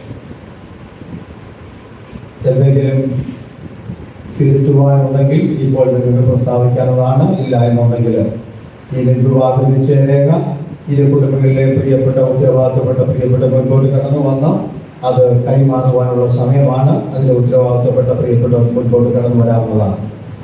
എന്തെങ്കിലും തിരുത്തുവാനുണ്ടെങ്കിൽ ഇപ്പോൾ നിങ്ങൾക്ക് പ്രസ്താവിക്കാവുന്നതാണ് ഇല്ല എന്നുണ്ടെങ്കിൽ ഈ വിവാഹ നിശ്ചയരേഖ ഇരു കുടുംബങ്ങളിലെ പ്രിയപ്പെട്ട ഉത്തരവാദിത്തപ്പെട്ട പ്രിയപ്പെട്ട മുൻപോട്ട് കടന്നു വന്ന് അത് കൈമാറുവാനുള്ള സമയമാണ് അതിൽ ഉത്തരവാദിത്തപ്പെട്ട പ്രിയപ്പെട്ട മുൻപോട്ട് കടന്നു വരാവുന്നതാണ്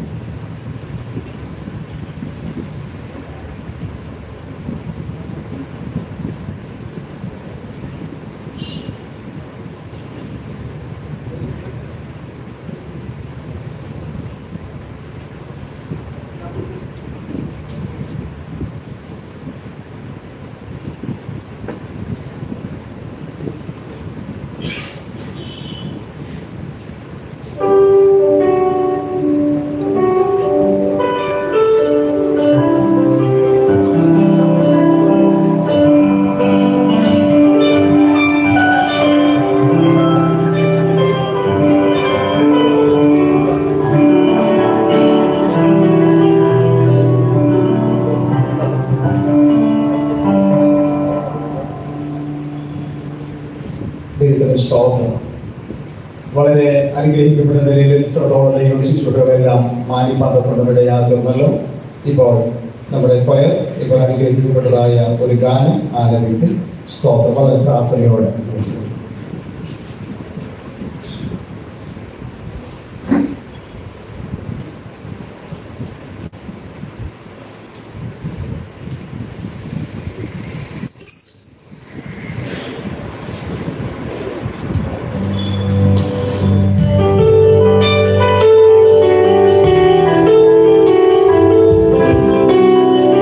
ദൈവത്തിന് സ്തോത്രം വളരെ അനുഗ്രഹിക്കപ്പെട്ട നിലയിൽ ഇത്രത്തോളം ദൈവം ശിശുക്കളെല്ലാം മാനിപ്പാതക്കൊണ്ട് ഇവിടെ യാതൊന്നല്ലോ ഇപ്പോൾ നമ്മുടെ കൊയർ ഇപ്പോൾ അനുഗ്രഹിക്കപ്പെട്ടതായ ഒരു ഗാനം ആലപിക്കും സ്തോത്രം വളരെ പ്രാർത്ഥനയോടെ നമസ്കാരം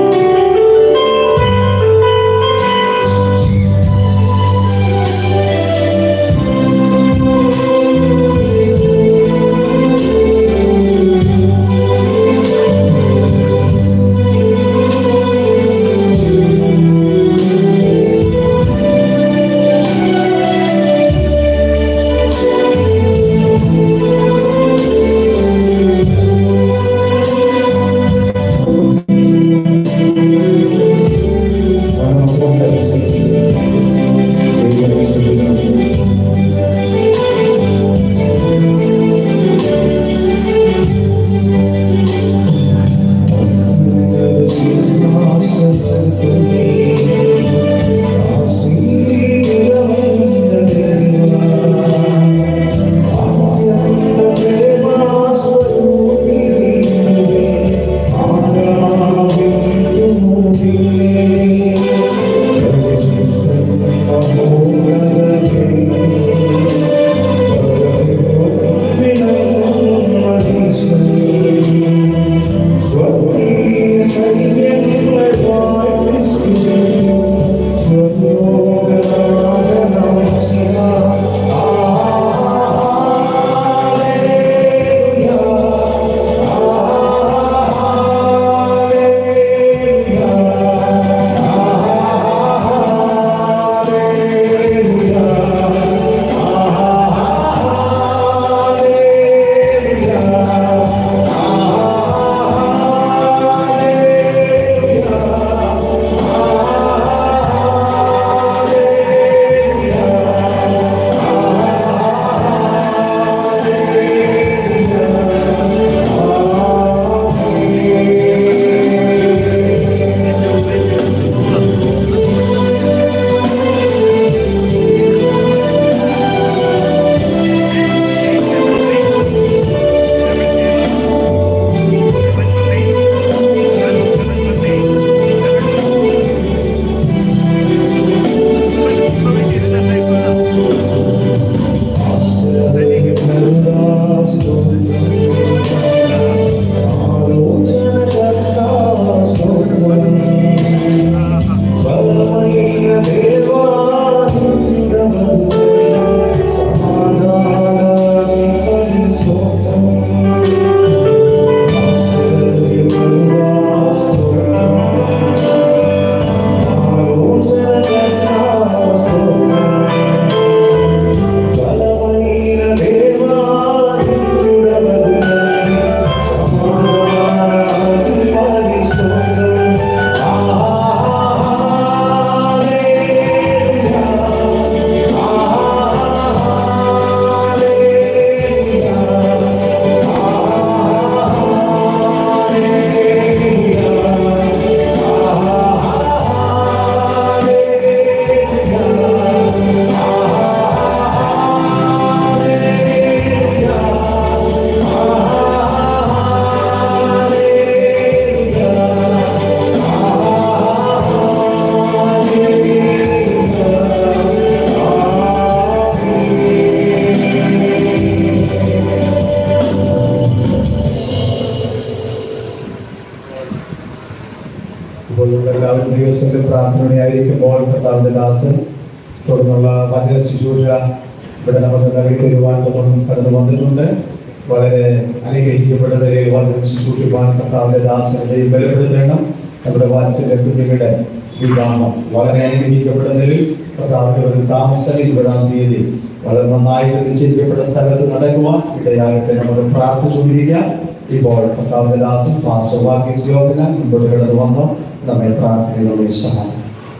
യേശുവേ സമയമായിരിക്കുമ്പോൾ കർത്താവിന്റെ ദാസൻ തുടർന്നുള്ള വചന ശുശ്രൂഷ ഇവിടെ നമുക്ക് നൽകി തരുവാനൊന്നും കടന്നു വന്നിട്ടുണ്ട് വളരെ അനുഗ്രഹിക്കപ്പെട്ട നിലയിൽ വചന ശുശ്രൂഷിപ്പാൻ കർത്താവിന്റെ ദാസനെ ബലപ്പെടുത്തണം നമ്മുടെ വാത്സല്യ കുഞ്ഞുങ്ങളുടെ വിവാഹം വളരെ അനുഗ്രഹിക്കപ്പെട്ട നിലയിൽ കർത്താവിന്റെ ഒരു താമസം ഇരുപതാം തീയതി വളരെ നന്നായിട്ട് നിശ്ചയിക്കപ്പെട്ട സ്ഥലത്ത് നടക്കുവാൻ ഇടയാകട്ടെ നമുക്ക് പ്രാർത്ഥിച്ചുകൊണ്ടിരിക്കാം ഇപ്പോൾ കർത്താവിന്റെ ദാസൻ പാസ്റ്റർ വാർഗീസ് യോഗന മുമ്പോട്ട് കടന്നു വന്നു നമ്മെ പ്രാർത്ഥനയിലൂടെ സഹായിക്കും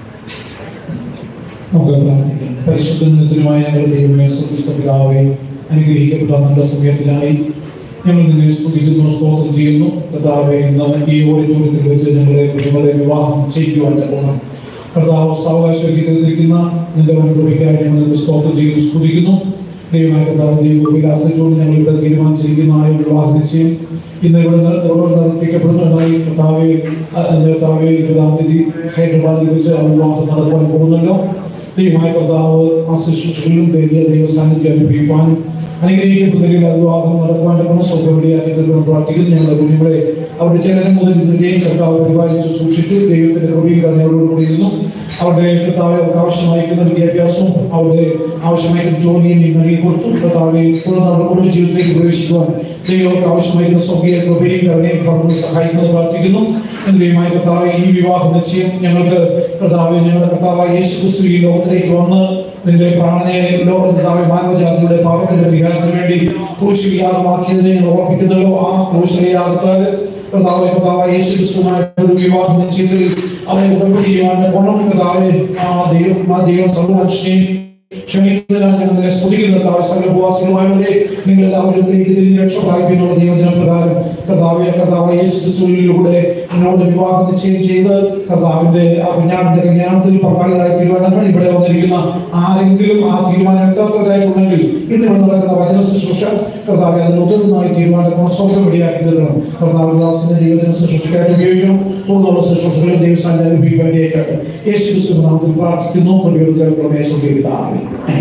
നമുക്ക് പ്രാർത്ഥിക്കാം പരിശുദ്ധമായ ഞങ്ങളുടെ ദൈവമേ സുക്രിസ്ത പിതാവേ അനുഗ്രഹിക്കപ്പെട്ട നല്ല സമയത്തിനായി ഞങ്ങൾ നിന്നെ സ്തുതിക്കുന്നു സ്തോത്രം ചെയ്യുന്നു കർത്താവെ ഇന്ന് ഈ ഓഡിറ്റോറിയത്തിൽ വെച്ച് ഞങ്ങളെ കുഞ്ഞുങ്ങളെ വിവാഹം ചെയ്യുവാൻ ഗുണം കർത്താവ് സാവകാശിക്കുന്ന നിന്റെ വൻകൃപയ്ക്കായി ഞങ്ങൾ നിന്നെ സ്തോത്രം ചെയ്യുന്നു സ്തുതിക്കുന്നു ദൈവമായ കർത്താവ് ദൈവവിലാസത്തോട് ഞങ്ങൾ ഇവിടെ തീരുമാനിച്ചിരിക്കുന്ന ആ ഒരു വിവാഹ നിശ്ചയം ഇന്ന് ഇവിടെ നി- ഇവിടെ നിർത്തിക്കപ്പെടുന്നു എന്നാൽ കർത്താവെ ആ, കർത്താവെ ഇരുപതാം തീയതി ഹൈദരാബാദിൽ വെച്ച് ആ വിവാഹം നടക്കുവാൻ പോകുന്നല്ലോ ദൈവമായ കർത്താവ് ആ ശുശ്രൂഷകളിലും വലിയ ദൈവ സാന്നിധ്യം അനുഭവിക്കുവാനും അനുഗ്രഹിക്കപ്പെടുന്ന വിവാഹം നടക്കുവാനുള്ള സ്വന്തമിടിയാക്കി തീർക്കണം പ്രാർത്ഥിക്കുന്നു ഞങ്ങളുടെ കുഞ്ഞുങ്ങളെ അവരുടെ ചലനം മുതൽ ഇതിന്റെയും കർത്താവ് പരിപാലിച്ച് സൂക്ഷിച്ച് ദൈവത്തിന്റെ കൃപയും കരുണയോടുകൂടി ഇരുന്നു അവരുടെ കർത്താവ് അവർക്ക് ആവശ്യമായിരിക്കുന്ന വിദ്യാഭ്യാസവും അവരുടെ ആവശ്യമായിരിക്കുന്ന ജോലിയും നീ നൽകി കൊടുത്തു കർത്താവെ തുടർന്ന് അവരുടെ കുടുംബ ജീവിതത്തിലേക്ക് പ്രവേശിക്കുവാൻ ദൈവം അവർക്ക് ആവശ്യമായിരിക്കുന്ന സ്വകീയ കൃപയും കരുണയും പകർന്ന് സഹായിക്കുന്നത് പ്രാർത്ഥിക്കുന്നു ദൈവമായ കർത്താവ് ഈ വിവാഹ നിശ്ചയം ഞങ്ങൾക്ക് കർത്താവ് ഞങ്ങളുടെ കർത്താവ് യേശു ക്രിസ്തു ഈ ലോകത്തിലേക്ക് വന്ന് നിന്റെ പ്രാണനെ ലോക കർത്താവ് മാനവജാതിയുടെ പാപത്തിന്റെ വിഹാരത്തിന് വേണ്ടി ക്രൂശിൽ യാഗമാക്കിയതിനെ ഞങ്ങൾ ഓർപ്പിക്കുന്നല്ലോ ആ ക്രൂശിലെ യാഗത്താൽ കർത്താവ് കർത്താവ് യേശു ക്രിസ്തുമായിട്ട് ഒരു വിവാഹ നിശ്ചയത്തിൽ അവരെ ഉടമ്പടി ചെയ്യുവാൻ ഗുണം കർത്താവ് ആ ദൈവം ആ ദൈവം സർവമനുഷ്യനെയും ക്ഷണിക്കുന്നതിനാൽ ഞങ്ങൾ നിന്നെ സ്തുതിക്കുന്നു കർത്താവ് സർവഭൂവാസികളുമായവരെ നിങ്ങൾ എല്ലാവരും ഇതിലേക്ക് തിരിഞ്ഞ് രക്ഷ പ്രാപിക്കുന്ന ദൈവജന പ്രകാരം കർത്താവ് കർത്താവ് യേശു ക്രിസ്തുവിലൂടെ എന്നോട് വിവാഹ നിശ്ചയം ചെയ്ത് കർത്താവിന്റെ ആ കുഞ്ഞാടിന്റെ കല്യാണത്തിൽ പങ്കാളികളായി തീരുമാനങ്ങൾ ഇവിടെ വന്നിരിക്കുന്ന ആരെങ്കിലും ആ തീരുമാനം എത്താത്തവരായിട്ടുണ്ടെങ്കിൽ ഇന്ന് ഇവിടെ നടക്കുന്ന വചന ശുശ്രൂഷ കർത്താവ് അതിന് ഉതകുന്നതായി തീരുമാനം സ്വന്തം ഇടയാക്കി തീർക്കണം കർത്താവ് ദാസിന്റെ ദൈവജന ശുശ്രൂഷയ്ക്കായിട്ട് ഉപയോഗിക്കണം തുടർന്നുള്ള ശുശ്രൂഷകളിൽ ദൈവസ്ഥാനം അനുഭവിക്കാൻ വേണ്ടിയായിട്ട് യേശു ക്രിസ്തു നാമത്തിൽ പ്രാർത്ഥിക്കുന്നു പ്രയോജനങ്ങളെ സ്വീകരിക്കാതെ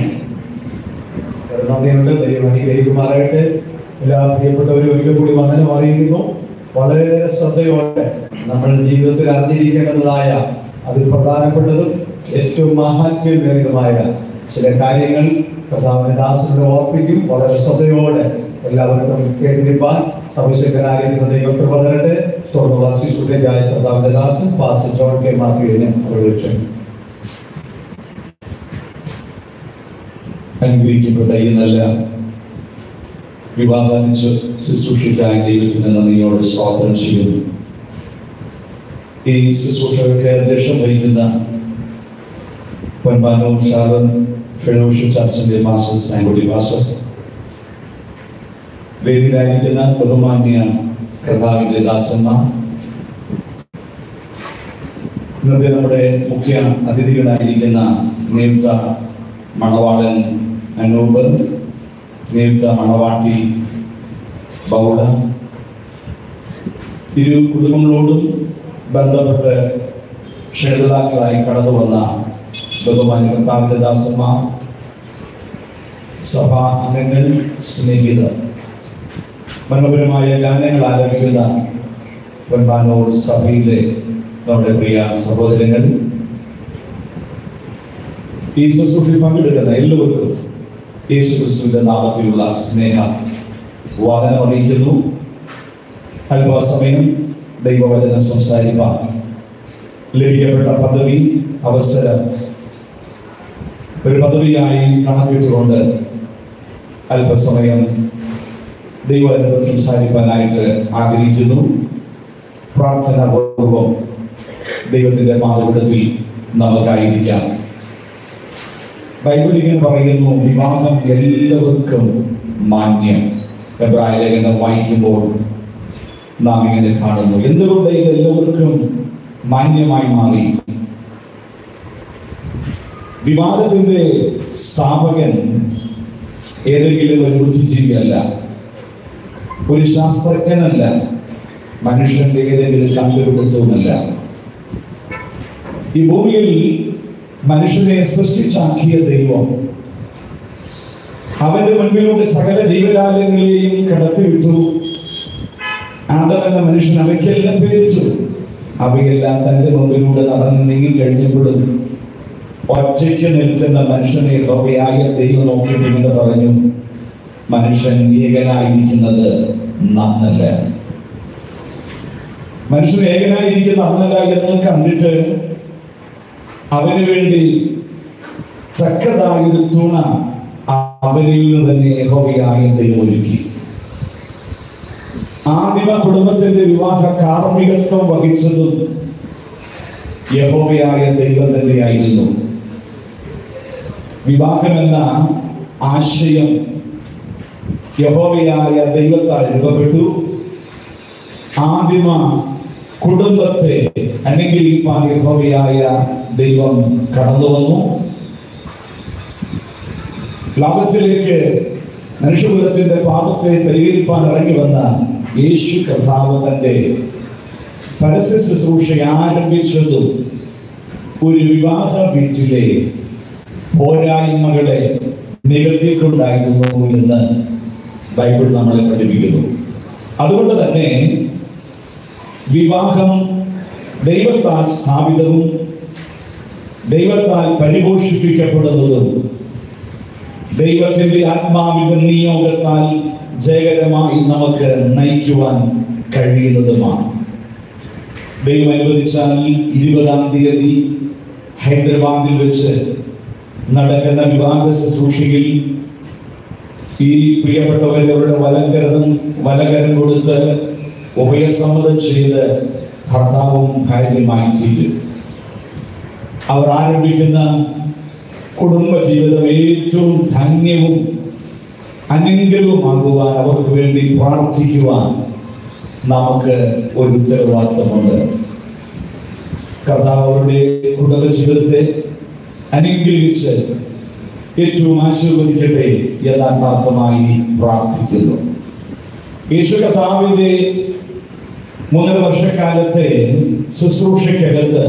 നന്ദിയുണ്ട് ദൈവം അനുഗ്രഹിക്കുമാറാകട്ടെ എല്ലാ പ്രിയപ്പെട്ടവരും ഒരിക്കൽ കൂടി വന്ദനം അറിയിക്കുന്നു വളരെ ശ്രദ്ധയോടെ നമ്മൾ ജീവിതത്തിൽ അറിഞ്ഞിരിക്കേണ്ടതായ അതിൽ പ്രധാനപ്പെട്ടതും ഏറ്റവും മഹാത്മ്യമേറിയതുമായ ചില കാര്യങ്ങൾ കർത്താവിന്റെ ദാസനെ ഓർപ്പിക്കും വളരെ ശ്രദ്ധയോടെ എല്ലാവർക്കും കേട്ടിരിപ്പാൻ സവിശേഷനായിരിക്കുന്ന ദൈവം കൃപ തരട്ടെ തുടർന്നുള്ള ശിശുവിലേക്കായ കർത്താവിന്റെ ദാസൻ പാസ് ജോൺ കെ മാത്യുവിനെ അവർ വിളിച്ചു അനുഗ്രഹിക്കപ്പെട്ട ഈ നല്ല വിവാഹാനിച്ച് ശുശ്രൂഷയ്ക്കായി ദൈവത്തിന് നന്ദിയോടെ സ്വാഗതം ചെയ്യുന്നു ഈ ശുശ്രൂഷകൾക്ക് അധ്യക്ഷം വഹിക്കുന്ന പൊൻപാനൂർ ഷാലൻ ഫെലോഷിപ്പ് ചർച്ചിന്റെ മാസ്റ്റർ സാങ്കുടി മാസ്റ്റർ വേദിയിലായിരിക്കുന്ന ബഹുമാന്യ കർത്താവിന്റെ ദാസന്മാർ ഇന്നത്തെ നമ്മുടെ മുഖ്യ അതിഥികളായിരിക്കുന്ന നിയുക്ത മണവാളൻ അനൂപ് നിയുക്ത മണവാട്ടി ബൗള ഇരു കുടുംബങ്ങളോടും ബന്ധപ്പെട്ട് ക്ഷണിതാക്കളായി കടന്നു വന്ന ബഹുമാന്യ കർത്താവിന്റെ ദാസന്മാർ സഭാ അംഗങ്ങൾ സ്നേഹിതർ മനോഹരമായ ഗാനങ്ങൾ ആലപിക്കുന്ന പൊന്മാനൂർ സഭയിലെ നമ്മുടെ പ്രിയ സഹോദരങ്ങൾ ഈ ശുശ്രൂഷയിൽ പങ്കെടുക്കുന്ന എല്ലാവർക്കും യേശു ക്രിസ്തുവിന്റെ നാമത്തിലുള്ള സ്നേഹ വാദനം അറിയിക്കുന്നു അല്പസമയം ദൈവവചനം സംസാരിപ്പാൻ ലഭിക്കപ്പെട്ട പദവി അവസരം ഒരു പദവിയായി കണക്കിട്ടുകൊണ്ട് അല്പസമയം ദൈവവചനം സംസാരിക്കാനായിട്ട് ആഗ്രഹിക്കുന്നു പ്രാർത്ഥനാപൂർവം ദൈവത്തിന്റെ മാതൃകത്തിൽ നമുക്കായിരിക്കാം ബൈബിൾ ഇങ്ങനെ പറയുന്നു വിവാഹം എല്ലാവർക്കും മാന്യം എബ്രായ ലേഖനം വായിക്കുമ്പോൾ നാം ഇങ്ങനെ കാണുന്നു എന്തുകൊണ്ട് ഇത് എല്ലാവർക്കും മാന്യമായി മാറി വിവാദത്തിന്റെ സ്ഥാപകൻ ഏതെങ്കിലും ഒരു ബുദ്ധിജീവിയല്ല ഒരു ശാസ്ത്രജ്ഞനല്ല മനുഷ്യന്റെ ഏതെങ്കിലും കണ്ടുപിടുത്തവുമല്ല ഈ ഭൂമിയിൽ മനുഷ്യനെ സൃഷ്ടിച്ചാക്കിയ ദൈവം അവന്റെ മുൻപിലൂടെ സകല ജീവജാലങ്ങളെയും കടത്തിവിട്ടു ആദം എന്ന മനുഷ്യൻ അവയ്ക്കെല്ലാം പേരിട്ടു അവയെല്ലാം തന്റെ മുമ്പിലൂടെ നടന്ന് നീങ്ങി കഴിഞ്ഞപ്പോഴും ഒറ്റയ്ക്ക് നിൽക്കുന്ന മനുഷ്യനെ ഹോബിയായ ദൈവം നോക്കിയിട്ട് ഇങ്ങനെ പറഞ്ഞു മനുഷ്യൻ ഏകനായിരിക്കുന്നത് നന്നല്ല മനുഷ്യൻ ഏകനായിരിക്കുന്ന നന്നല്ല എന്ന് കണ്ടിട്ട് അവന് വേണ്ടി തക്കതായൊരു തുണ അവനിൽ നിന്ന് തന്നെ യഹോവയായ ദൈവം ഒരുക്കി ആദിമ കുടുംബത്തിന്റെ വിവാഹ കാർമ്മികത്വം വഹിച്ചതും യഹോവയായ ദൈവം തന്നെയായിരുന്നു വിവാഹമെന്ന ആശയം യഹോവയായ ദൈവത്താൽ രൂപപ്പെട്ടു ആദിമ കുടുംബത്തെ അനുഗ്രഹിപ്പാൻ യഹോവയായ ദൈവം കടന്നു വന്നു ലോകത്തിലേക്ക് മനുഷ്യകുലത്തിന്റെ പാപത്തെ പരിഹരിപ്പാൻ ഇറങ്ങി വന്ന യേശു കർത്താവ് തന്റെ പരസ്യ ശുശ്രൂഷ ആരംഭിച്ചതും ഒരു വിവാഹ വീട്ടിലെ പോരായ്മകളെ നികത്തിക്കൊണ്ടായിരുന്നു എന്ന് ബൈബിൾ നമ്മളെ പഠിപ്പിക്കുന്നു അതുകൊണ്ട് തന്നെ വിവാഹം ദൈവത്താൽ സ്ഥാപിതവും ദൈവത്താൽ പരിപോഷിപ്പിക്കപ്പെടുന്നതും ദൈവത്തിന്റെ ആത്മാവിന്റെ നിയോഗത്താൽ ജയകരമായി നമുക്ക് നയിക്കുവാൻ കഴിയുന്നതുമാണ് ദൈവം അനുവദിച്ചാൽ ഇരുപതാം തീയതി ഹൈദരാബാദിൽ വെച്ച് നടക്കുന്ന വിവാഹ ശുശ്രൂഷയിൽ ഈ പ്രിയപ്പെട്ടവരെ അവരുടെ വലങ്കരം വലകരം കൊടുത്ത് ഉഭയസമ്മതം ചെയ്ത് ഭർത്താവും ഭാര്യയുമായി തീരും അവർ ആരംഭിക്കുന്ന കുടുംബ ജീവിതം ഏറ്റവും ധന്യവും അനങ്കരവുമാകുവാൻ അവർക്ക് വേണ്ടി പ്രാർത്ഥിക്കുവാൻ നമുക്ക് ഒരു ഉത്തരവാദിത്തമുണ്ട് കർത്താവ് അവരുടെ കുടുംബ ജീവിതത്തെ അനുഗ്രഹിച്ച് ഏറ്റവും ആശീർവദിക്കട്ടെ എന്ന് ആത്മാർത്ഥമായി പ്രാർത്ഥിക്കുന്നു യേശു കർത്താവിന്റെ മൂന്നര വർഷക്കാലത്തെ ശുശ്രൂഷയ്ക്കകത്ത്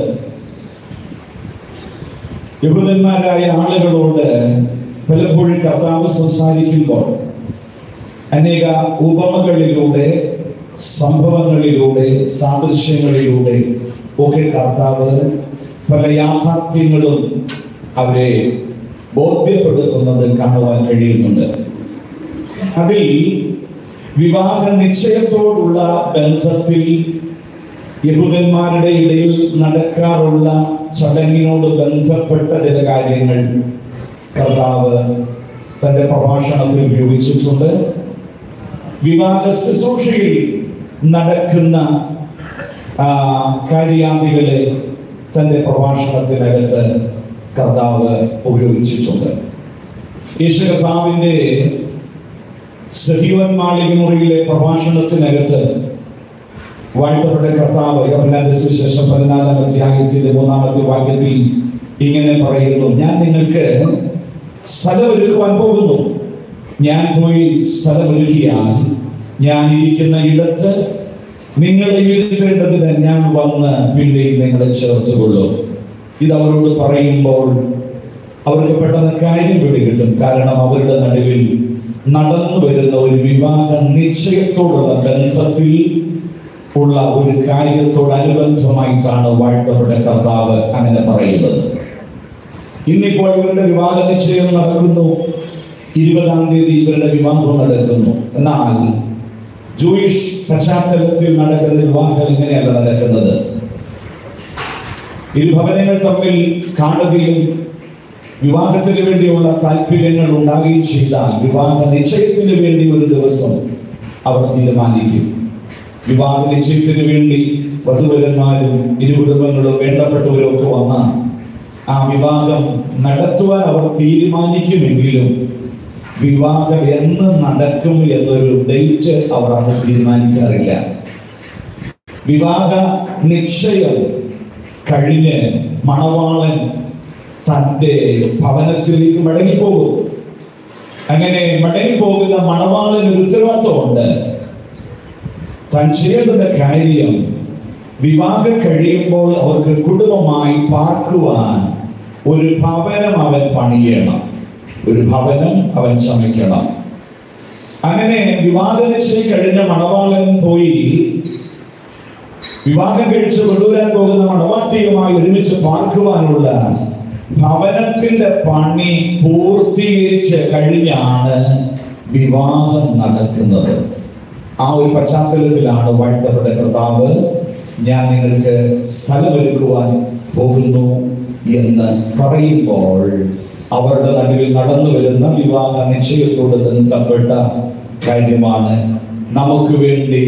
യഹൂദന്മാരായ ആളുകളോട് പലപ്പോഴും കർത്താവ് സംസാരിക്കുമ്പോൾ അനേക ഉപമകളിലൂടെ സംഭവങ്ങളിലൂടെ സാദൃശ്യങ്ങളിലൂടെ ഒക്കെ കർത്താവ് പല യാഥാർത്ഥ്യങ്ങളും അവരെ ബോധ്യപ്പെടുത്തുന്നത് കാണുവാൻ കഴിയുന്നുണ്ട് അതിൽ വിവാഹ നിശ്ചയത്തോടുള്ള ബന്ധത്തിൽ യഹൂദന്മാരുടെ ഇടയിൽ നടക്കാറുള്ള ചടങ്ങിനോട് ബന്ധപ്പെട്ട ചില കാര്യങ്ങൾ കർത്താവ് തന്റെ പ്രഭാഷണത്തിൽ ഉപയോഗിച്ചിട്ടുണ്ട് വിവാഹ ശുശ്രൂഷയിൽ നടക്കുന്ന ആ, കാര്യാദികളെ തന്റെ പ്രഭാഷണത്തിനകത്ത് കർത്താവ് ഉപയോഗിച്ചിട്ടുണ്ട് യേശു കർത്താവിന്റെ സജീവൻ മാളിക മുറിയിലെ പ്രഭാഷണത്തിനകത്ത് വാഴ്ത്തപ്പെട്ട കർത്താവ് യോഹന്നാന്റെ സുവിശേഷം പതിനാലാം അധ്യായത്തിന്റെ മൂന്നാമത്തെ വാക്യത്തിൽ ഇങ്ങനെ പറയുന്നു ഞാൻ നിങ്ങൾക്ക് സ്ഥലമൊരുക്കുവാൻ പോകുന്നു ഞാൻ പോയി സ്ഥലമൊരുക്കിയാൽ ഞാൻ ഇരിക്കുന്ന ഇടത്ത് നിങ്ങളെ ഇരുത്തേണ്ടതിന് ഞാൻ വന്ന് പിന്നെയും നിങ്ങളെ ചേർത്തുകൊള്ളും ഇത് അവരോട് പറയുമ്പോൾ അവർക്ക് പെട്ടെന്ന് കാര്യം പിടികിട്ടും കാരണം അവരുടെ നടുവിൽ നടന്നു വരുന്ന ഒരു വിവാഹ നിശ്ചയത്തോടുള്ള ബന്ധത്തിൽ ഉള്ള ഒരു കാര്യത്തോടനുബന്ധമായിട്ടാണ് വാഴ്ത്തപ്പെട്ട കർത്താവ് അങ്ങനെ പറയുന്നത് ഇന്നിപ്പോൾ ഇവരുടെ വിവാഹ നിശ്ചയം നടക്കുന്നു ഇരുപതാം തീയതി ഇവരുടെ വിവാഹം നടക്കുന്നു എന്നാൽ ജൂയിഷ് പശ്ചാത്തലത്തിൽ നടക്കുന്ന വിവാഹം ഇങ്ങനെയല്ല നടക്കുന്നത് ഇരുഭവനങ്ങൾ തമ്മിൽ കാണുകയും വിവാഹത്തിന് വേണ്ടിയുള്ള താല്പര്യങ്ങൾ ഉണ്ടാകുകയും ചെയ്താൽ വിവാഹ നിശ്ചയത്തിന് വേണ്ടി ഒരു ദിവസം അവർ തീരുമാനിക്കും വിവാഹ നിശ്ചയത്തിന് വേണ്ടി വധുവരന്മാരും ഇരുകുടുംബങ്ങളും വേണ്ടപ്പെട്ടവരും ഒക്കെ വന്ന ആ വിവാഹം നടത്തുവാൻ അവർ തീരുമാനിക്കുമെങ്കിലും വിവാഹം എന്ന് നടക്കും എന്നൊരു ഡേറ്റ് അവർ അന്ന് തീരുമാനിക്കാറില്ല വിവാഹ നിശ്ചയം കഴിഞ്ഞ് മണവാളൻ തൻ്റെ ഭവനത്തിലേക്ക് മടങ്ങിപ്പോകും അങ്ങനെ മടങ്ങിപ്പോകുന്ന മണവാളന് ഒരു ഉത്തരവാദിത്വമുണ്ട് താൻ ചെയ്യേണ്ടുന്ന കാര്യം വിവാഹം കഴിയുമ്പോൾ അവർക്ക് കുടുംബമായി പാർക്കുവാൻ ഒരു ഭവനം അവൻ പണിയണം ഒരു ഭവനം അവൻ ചമയ്ക്കണം അങ്ങനെ വിവാഹ നിശ്ചയം കഴിഞ്ഞ മണവാളൻ പോയി വിവാഹം കഴിച്ച് കൊണ്ടുവരാൻ പോകുന്ന മണവാട്ടിയുമായി ഒരുമിച്ച് പാർക്കുവാനുള്ള ഭവനത്തിന്റെ പണി പൂർത്തീകരിച്ച് കഴിഞ്ഞാണ് വിവാഹം നടക്കുന്നത് ആ ഒരു പശ്ചാത്തലത്തിലാണ് വാഴ്ത്തപ്പെട്ട കർത്താവ് ഞാൻ നിങ്ങൾക്ക് സ്ഥലമൊരുക്കുവാൻ പോകുന്നു എന്ന് പറയുമ്പോൾ അവരുടെ നടുവിൽ നടന്നു വരുന്ന വിവാഹ നിശ്ചയത്തോട് ബന്ധപ്പെട്ട കാര്യമാണ് നമുക്ക് വേണ്ടി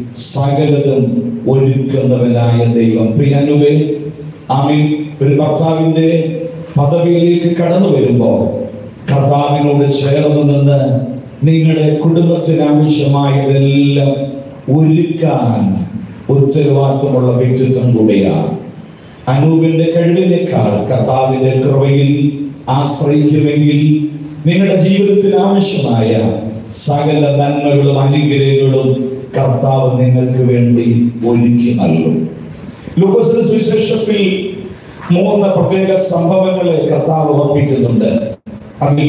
സകലതും ഒരുക്കുന്നവനായ ദൈവം പ്രിയാനുവേ ആമീൻ ഒരു ഭർത്താവിന്റെ പദവിയിലേക്ക് കടന്നു വരുമ്പോൾ കർത്താവിനോട് ചേർന്ന് നിന്ന് നിങ്ങളുടെ കുടുംബത്തിന് ആവശ്യമായതെല്ലാം ഒരുക്കാൻ ഉത്തരവാദിത്തമുള്ള വ്യക്തിത്വം കൂടിയാണ് അനൂപിന്റെ കഴിവിനേക്കാൾ കർത്താവിന്റെ കൃപയിൽ ആശ്രയിക്കുമെങ്കിൽ നിങ്ങളുടെ ജീവിതത്തിന് ആവശ്യമായ സകല നന്മകളും അനുഗ്രഹങ്ങളും കർത്താവ് നിങ്ങൾക്ക് വേണ്ടി ഒരുക്കി നൽകും ലൂക്കോസിന്റെ സുവിശേഷത്തിൽ മൂന്ന് പ്രത്യേക സംഭവങ്ങളെ കർത്താവ് ഓർപ്പിക്കുന്നുണ്ട് അതിൽ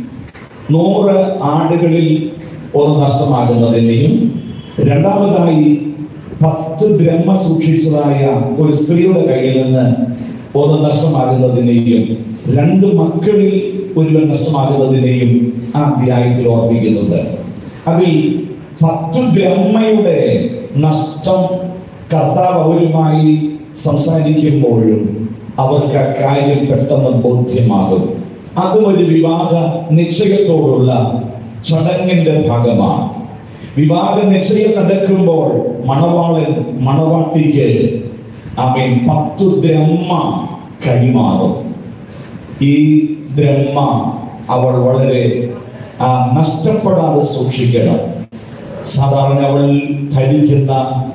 നൂറ് ആടുകളിൽ ഒന്ന് നഷ്ടമാകുന്നതിനെയും രണ്ടാമതായി പത്ത് ദ്രഹ്മ സൂക്ഷിച്ചതായ ഒരു സ്ത്രീയുടെ കയ്യിൽ നിന്ന് ഒന്ന് നഷ്ടമാകുന്നതിനെയും രണ്ട് മക്കളിൽ ഒരുവൻ നഷ്ടമാകുന്നതിനെയും ആ അധ്യായത്തിൽ ഓർമ്മിക്കുന്നുണ്ട് അതിൽ പത്ത് ദ്രഹ്മയുടെ നഷ്ടം കർത്താവ് അവരുമായി സംസാരിക്കുമ്പോഴും അവർക്ക് ആ കാര്യം പെട്ടെന്ന് ബോധ്യമാകും അതും ഒരു വിവാഹ നിശ്ചയത്തോടുള്ള ചടങ്ങിന്റെ ഭാഗമാണ് വിവാഹ നിശ്ചയം നടക്കുമ്പോൾ മണവാളൻ മണവാട്ടിക്ക് അവൻ പത്തു ദ്രഹ്മ കൈമാറും ഈ ദ്രഹ്മ അവൾ വളരെ ആ, നഷ്ടപ്പെടാതെ സൂക്ഷിക്കണം സാധാരണ അവൾ ധരിക്കുന്ന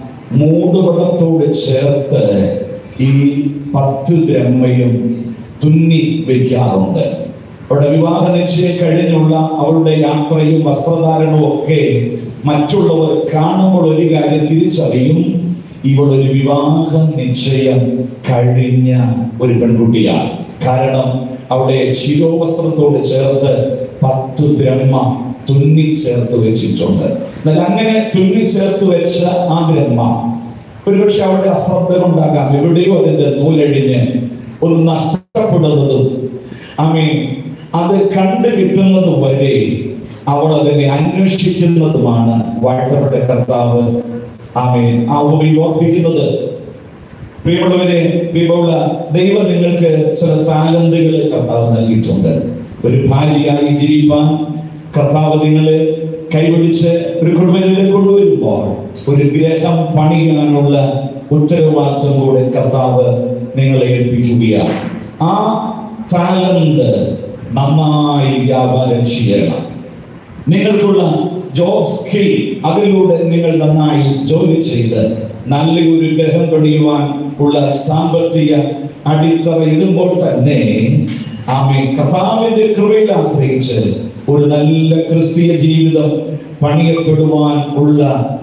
മൂടുപടത്തോട് ചേർത്ത് ഈ പത്ത് ദ്രഹ്മയും തുന്നി വയ്ക്കാറുണ്ട് അവളുടെ വിവാഹ നിശ്ചയം കഴിഞ്ഞുള്ള അവളുടെ യാത്രയും വസ്ത്രധാരണവും ഒക്കെ മറ്റുള്ളവർ കാണുമ്പോൾ ഒരു കാര്യം തിരിച്ചറിയും ഇവൾ ഒരു വിവാഹ നിശ്ചയം കഴിഞ്ഞ ഒരു പെൺകുട്ടിയാണ് കാരണം അവിടെ ശിരോവസ്ത്രത്തോട് ചേർത്ത് പത്ത് ബ്രഹ്മ തുന്നി ചേർത്ത് വെച്ചിട്ടുണ്ട് എന്നാൽ അങ്ങനെ തുന്നി ചേർത്ത് വെച്ച ആ ബ്രഹ്മ ഒരുപക്ഷെ അവളുടെ അശ്രദ്ധ കൊണ്ടാകാം എവിടെയോ അതിന്റെ നൂലഴിഞ്ഞ് ഒന്ന് നഷ്ടപ്പെടുന്നതും ആമീൻ അത് കണ്ടു കിട്ടുന്നത് വരെ അവൾ അതിനെ അന്വേഷിക്കുന്നതുമാണ് വാഴ്ത്തപ്പെട്ട കർത്താവ് ആമീൻ ആ ഉപമയിൽ ഓർപ്പിക്കുന്നത് പ്രിയമുള്ളവരെ പ്രിയമുള്ള ദൈവം നിങ്ങൾക്ക് ചില താലന്തുകൾ കർത്താവ് നൽകിയിട്ടുണ്ട് ഒരു ഭാര്യയായി ജീവിപ്പാൻ കർത്താവ് നിങ്ങളെ കൈപിടിച്ച് ഒരു കുടുംബത്തിലേക്ക് കൊണ്ടുവരുമ്പോൾ ഒരു ഗ്രഹം പണിയാനുള്ള ഉത്തരവാദിത്വം കൂടെ കർത്താവ് നിങ്ങളെ ഏൽപ്പിക്കുകയാണ് ആ താലന്ത് നന്നായി വ്യാപാരം ചെയ്യണം നിങ്ങൾക്കുള്ള ജോബ് സ്കിൽ അതിലൂടെ നിങ്ങൾ നന്നായി ജോലി ചെയ്ത് നല്ലൊരു ഗ്രഹം പണിയുവാൻ ഉള്ള സാമ്പത്തിക അടിത്തറ ഇടുമ്പോൾ തന്നെ ആമേ കഥാവിന്റെ കൃപയിൽ ആശ്രയിച്ച് ഒരു നല്ല ക്രിസ്തീയ ജീവിതം പണിയപ്പെടുവാൻ ഉള്ള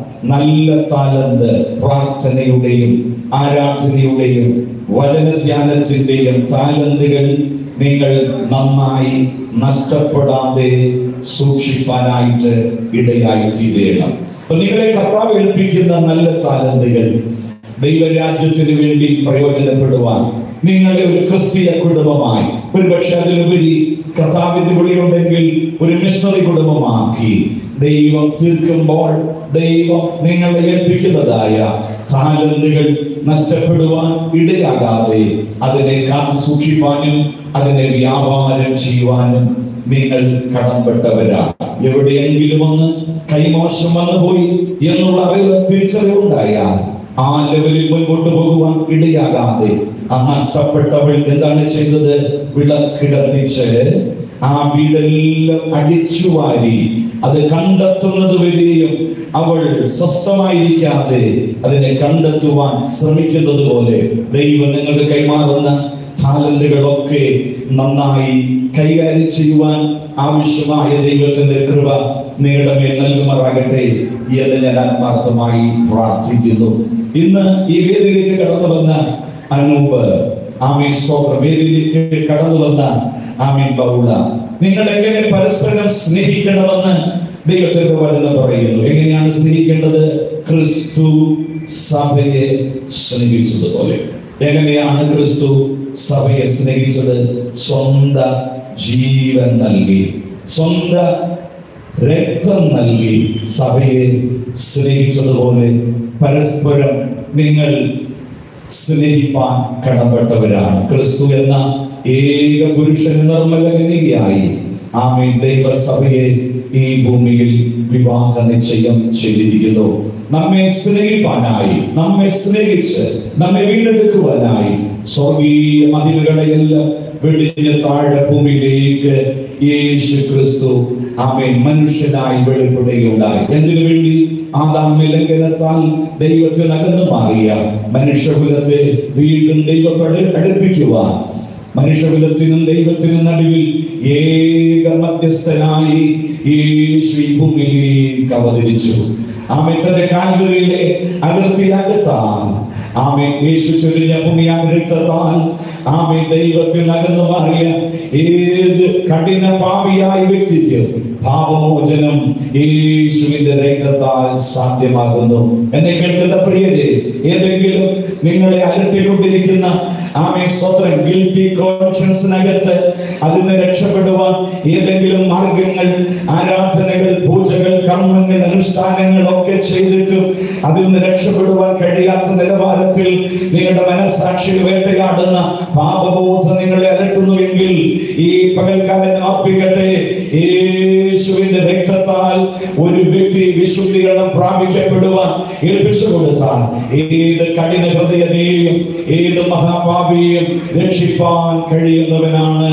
നല്ല താലന്ത് പ്രാർത്ഥനയുടെയും ആരാധനയുടെയും വചനധ്യാനത്തിന്റെയും താലന്തുകൾ നിങ്ങൾ നന്നായി നഷ്ടപ്പെടാതെ സൂക്ഷിപ്പാനായിട്ട് ഇടയായി തീരണം അപ്പൊ നിങ്ങളെ കർത്താവ് ഏൽപ്പിക്കുന്ന നല്ല താലന്തുകൾ ദൈവരാജ്യത്തിന് വേണ്ടി പ്രയോജനപ്പെടുവാൻ നിങ്ങളെ ഒരു ക്രിസ്തീയ കുടുംബമായി ഒരുപക്ഷെ അതിലുപരി കർത്താവിന്റെ വിളിയുണ്ടെങ്കിൽ ഒരു മിഷണറി കുടുംബമാക്കി ദൈവം തീർക്കുമ്പോൾ ദൈവം നിങ്ങളെ ഏൽപ്പിക്കുന്നതായ താലന്തുകൾ നഷ്ടപ്പെടുവാൻ ഇടയാകാതെ അതിനെ കാത്തു സൂക്ഷിപ്പാനും അതിനെ വ്യാപാരം ചെയ്യുവാനും നിങ്ങൾ കടംപെട്ടവരാണ് എവിടെയെങ്കിലും ഒന്ന് കൈമോശം വന്നുപോയി എന്നുള്ള അറിവ് തിരിച്ചറിവുണ്ടായാൽ ആ ലെവലിൽ മുൻപോട്ട് പോകുവാൻ ഇടയാകാതെ ആ നഷ്ടപ്പെട്ടവൾ എന്താണ് ചെയ്തത് വിളക്കിടത്തിച്ച് ആ വീടെല്ലാം അടിച്ചു വാരി അത് കണ്ടെത്തുന്നത് വരെയും അവൾ സ്വസ്ഥമായിരിക്കാതെ അതിനെ കണ്ടെത്തുവാൻ ശ്രമിക്കുന്നത് പോലെ ദൈവം നിങ്ങൾക്ക് കൈമാറുന്ന ടാലന്റുകളൊക്കെ നന്നായി കൈകാര്യം ചെയ്യുവാൻ ആവശ്യമായ ദൈവത്തിന്റെ കൃപ നിങ്ങളുടെ മേൽ നൽകുമാറാകട്ടെ എന്ന് ഞാൻ ആത്മാർത്ഥമായി പ്രാർത്ഥിക്കുന്നു ഇന്ന് ഈ വേദിയിലേക്ക് കടന്നു വന്ന അനൂപ് ആമീൻ സ്തോത്ര വേദിയിലേക്ക് കടന്നു വന്ന ആമീൻ ബൗള നിങ്ങൾ എങ്ങനെ പരസ്പരം സ്നേഹിക്കണമെന്ന് ദൈവത്തിന്റെ വചനം പറയുന്നു എങ്ങനെയാണ് സ്നേഹിക്കേണ്ടത് ക്രിസ്തു സഭയെ സ്നേഹിച്ചതുപോലെ എങ്ങനെയാണ് ക്രിസ്തു സഭയെ സ്നേഹിച്ചത് സ്വന്ത ജീവൻ നൽകി സ്വന്ത രക്തം നൽകി സഭയെ സ്നേഹിച്ചതുപോലെ പരസ്പരം നിങ്ങൾ സ്നേഹിപ്പാൻ കടപ്പെട്ടവരാണ് ക്രിസ്തു എന്ന ഏക പുരുഷന് നിർമ്മല കന്യകയായി ആമേ ദൈവസഭയെ ഈ ഭൂമിയിൽ വിവാഹ നിശ്ചയം ചെയ്തിരിക്കുന്നു നമ്മെ സ്നേഹിപ്പാനായി നമ്മെ സ്നേഹിച്ച് നമ്മെ വീണ്ടെടുക്കുവാനായി സ്വർഗീയ മതിലുകളെയെല്ലാം വെടിഞ്ഞ് താഴെ ഭൂമിയിലേക്ക് യേശു ക്രിസ്തു ആമേ മനുഷ്യനായി വെളിപ്പെടുകയുണ്ടായി എന്തിനു വേണ്ടി ആദാം ലംഘനത്താൽ ദൈവത്തിൽ അകന്നു മാറിയ മനുഷ്യകുലത്തെ വീണ്ടും ദൈവത്തോട് അടുപ്പിക്കുവാൻ മനുഷ്യകുലത്തിനും ദൈവത്തിനും നടുവിൽ ഏക മധ്യസ്ഥനായി യേശു ഈ ഭൂമിയിലേക്ക് അവതരിച്ചു ആമേ തന്റെ കാൽവരിയിലെ അതിർത്തിയകത്താൻ ആമേ യേശു ചൊല്ലിയ ഭൂമിയാഗ്രഹത്താൽ ആമേ ദൈവത്തിൽ അകന്നു മാറിയ ഏത് കഠിന പാപിയായ വ്യക്തിക്ക് പാപമോചനം യേശുവിന്റെ രക്തത്താൽ സാധ്യമാകുന്നു എന്നെ കേൾക്കുന്ന പ്രിയരെ ഏതെങ്കിലും നിങ്ങളെ അലട്ടിക്കൊണ്ടിരിക്കുന്ന ആമേ സ്വത്രം ഗിൽറ്റി കോൺഷ്യൻസിനകത്ത് അതിൽ നിന്ന് രക്ഷപ്പെടുവാൻ ഏതെങ്കിലും മാർഗങ്ങൾ ആരാധനകൾ പൂജകൾ കർമ്മങ്ങൾ അനുഷ്ഠാനങ്ങൾ ഒക്കെ ചെയ്തിട്ടും അതിൽ നിന്ന് രക്ഷപ്പെടുവാൻ കഴിയാത്ത നിലവാരത്തിൽ നിങ്ങളുടെ മനസ്സാക്ഷി വേട്ടയാടുന്ന പാപബോധം നിങ്ങളെ അലട്ടുന്നുവെങ്കിൽ ഈ പകൽക്കാലം അർപ്പിക്കട്ടെ യേശുവിന്റെ രക്തത്താൽ ഒരു വ്യക്തി വിശുദ്ധീകരണം പ്രാപിക്കപ്പെടുവാൻ ഏൽപ്പിച്ചു കൊടുത്താൽ ഏത് കഠിന ഹൃദയനെയും ഏത് മഹാപാപിയെയും രക്ഷിപ്പാൻ കഴിയുന്നവനാണ്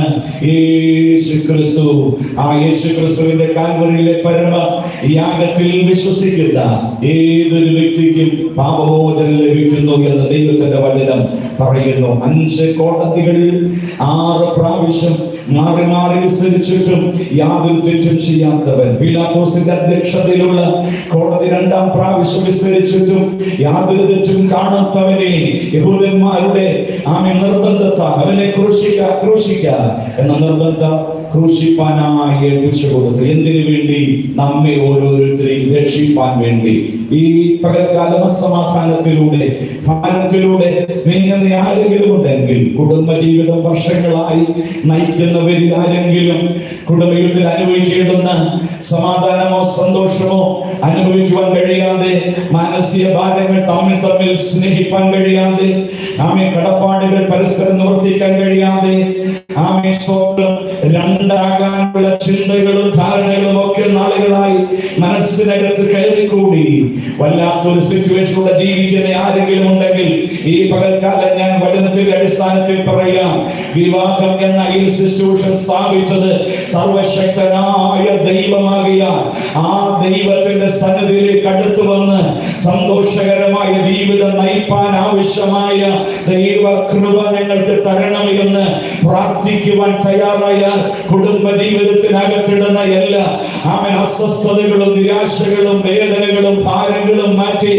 യേശു ക്രിസ്തു ആ യേശു ക്രിസ്തുവിന്റെ കാൽവരിയിലെ പരമ യാഗത്തിൽ വിശ്വസിക്കുന്ന ഏതൊരു വ്യക്തിക്കും പാപമോചനം ലഭിക്കുന്നു എന്ന് ദൈവത്തിന്റെ വചനം പറയുന്നു അഞ്ച് കോടതികളിൽ ആറ് പ്രാവശ്യം മാറി മാറി വിസ്തരിച്ചിട്ടും യാതൊരു തെറ്റും ചെയ്യാത്തവൻ പീലാത്തോസിന്റെ അധ്യക്ഷതയിലുള്ള കോടതി രണ്ടാം പ്രാവശ്യം വിസ്തരിച്ചിട്ടും യാതൊരു തെറ്റും കാണാത്തവനെ യഹൂദന്മാരുടെ ആമെ നിർബന്ധത്താൽ അവനെ ക്രൂശിക്ക ക്രൂശിക്ക എന്ന നിർബന്ധ ക്രൂശിപ്പാനായി ഏൽപ്പിച്ചു കൊടുത്തു എന്തിനു വേണ്ടി നമ്മെ ഓരോരുത്തരെയും രക്ഷിപ്പാൻ വേണ്ടി ഈ പകൽക്കാലം അസമാധാനത്തിലൂടെ ഭാരത്തിലൂടെ നീങ്ങുന്ന ആരെങ്കിലും ഉണ്ടെങ്കിൽ കുടുംബജീവിതം വർഷങ്ങളായി നയിക്കുന്നവരിൽ ആരെങ്കിലും കുടുംബത്തിൽ അനുഭവിക്കേണ്ടുന്ന സമാധാനമോ സന്തോഷമോ അനുഭവിക്കുവാൻ കഴിയാതെ മാനസിക ഭാരങ്ങൾ തമ്മിൽ തമ്മിൽ സ്നേഹിപ്പാൻ കഴിയാതെ ആമെ കടപ്പാടുകൾ പരസ്പരം നിവർത്തിക്കാൻ കഴിയാതെ ആമെ സ്വന്തം രണ്ടാകാനുള്ള ചിന്തകളും ധാരണകളും ഒക്കെ നാളുകളായി മനസ്സിനകത്ത് കയറിക്കൂടി വല്ലാത്തൊരു സിറ്റുവേഷനിലൂടെ ജീവിക്കുന്ന ആരെങ്കിലും ഉണ്ടെങ്കിൽ ഈ പകൽക്കാലം ഞാൻ വചനത്തിന്റെ അടിസ്ഥാനത്തിൽ പറയാം വിവാഹം എന്ന ഇൻസ്റ്റിറ്റ്യൂഷൻ സ്ഥാപിച്ചത് സർവശക്തനായ ദൈവമാകിയ ആ ദൈവത്തിന്റെ സന്നിധിയിലേക്ക് അടുത്തു വന്ന് സന്തോഷകരമായ ജീവിതം നയിപ്പാൻ ആവശ്യമായ ദൈവ കൃപ ഞങ്ങൾക്ക് തരണം എന്ന് പ്രാർത്ഥിക്കുവാൻ തയ്യാറായ കുടുംബ ജീവിതത്തിനകത്തിടുന്ന എല്ലാ അവൻ അസ്വസ്ഥതകളും നിരാശകളും വേദനകളും ഭാരങ്ങളും മാറ്റി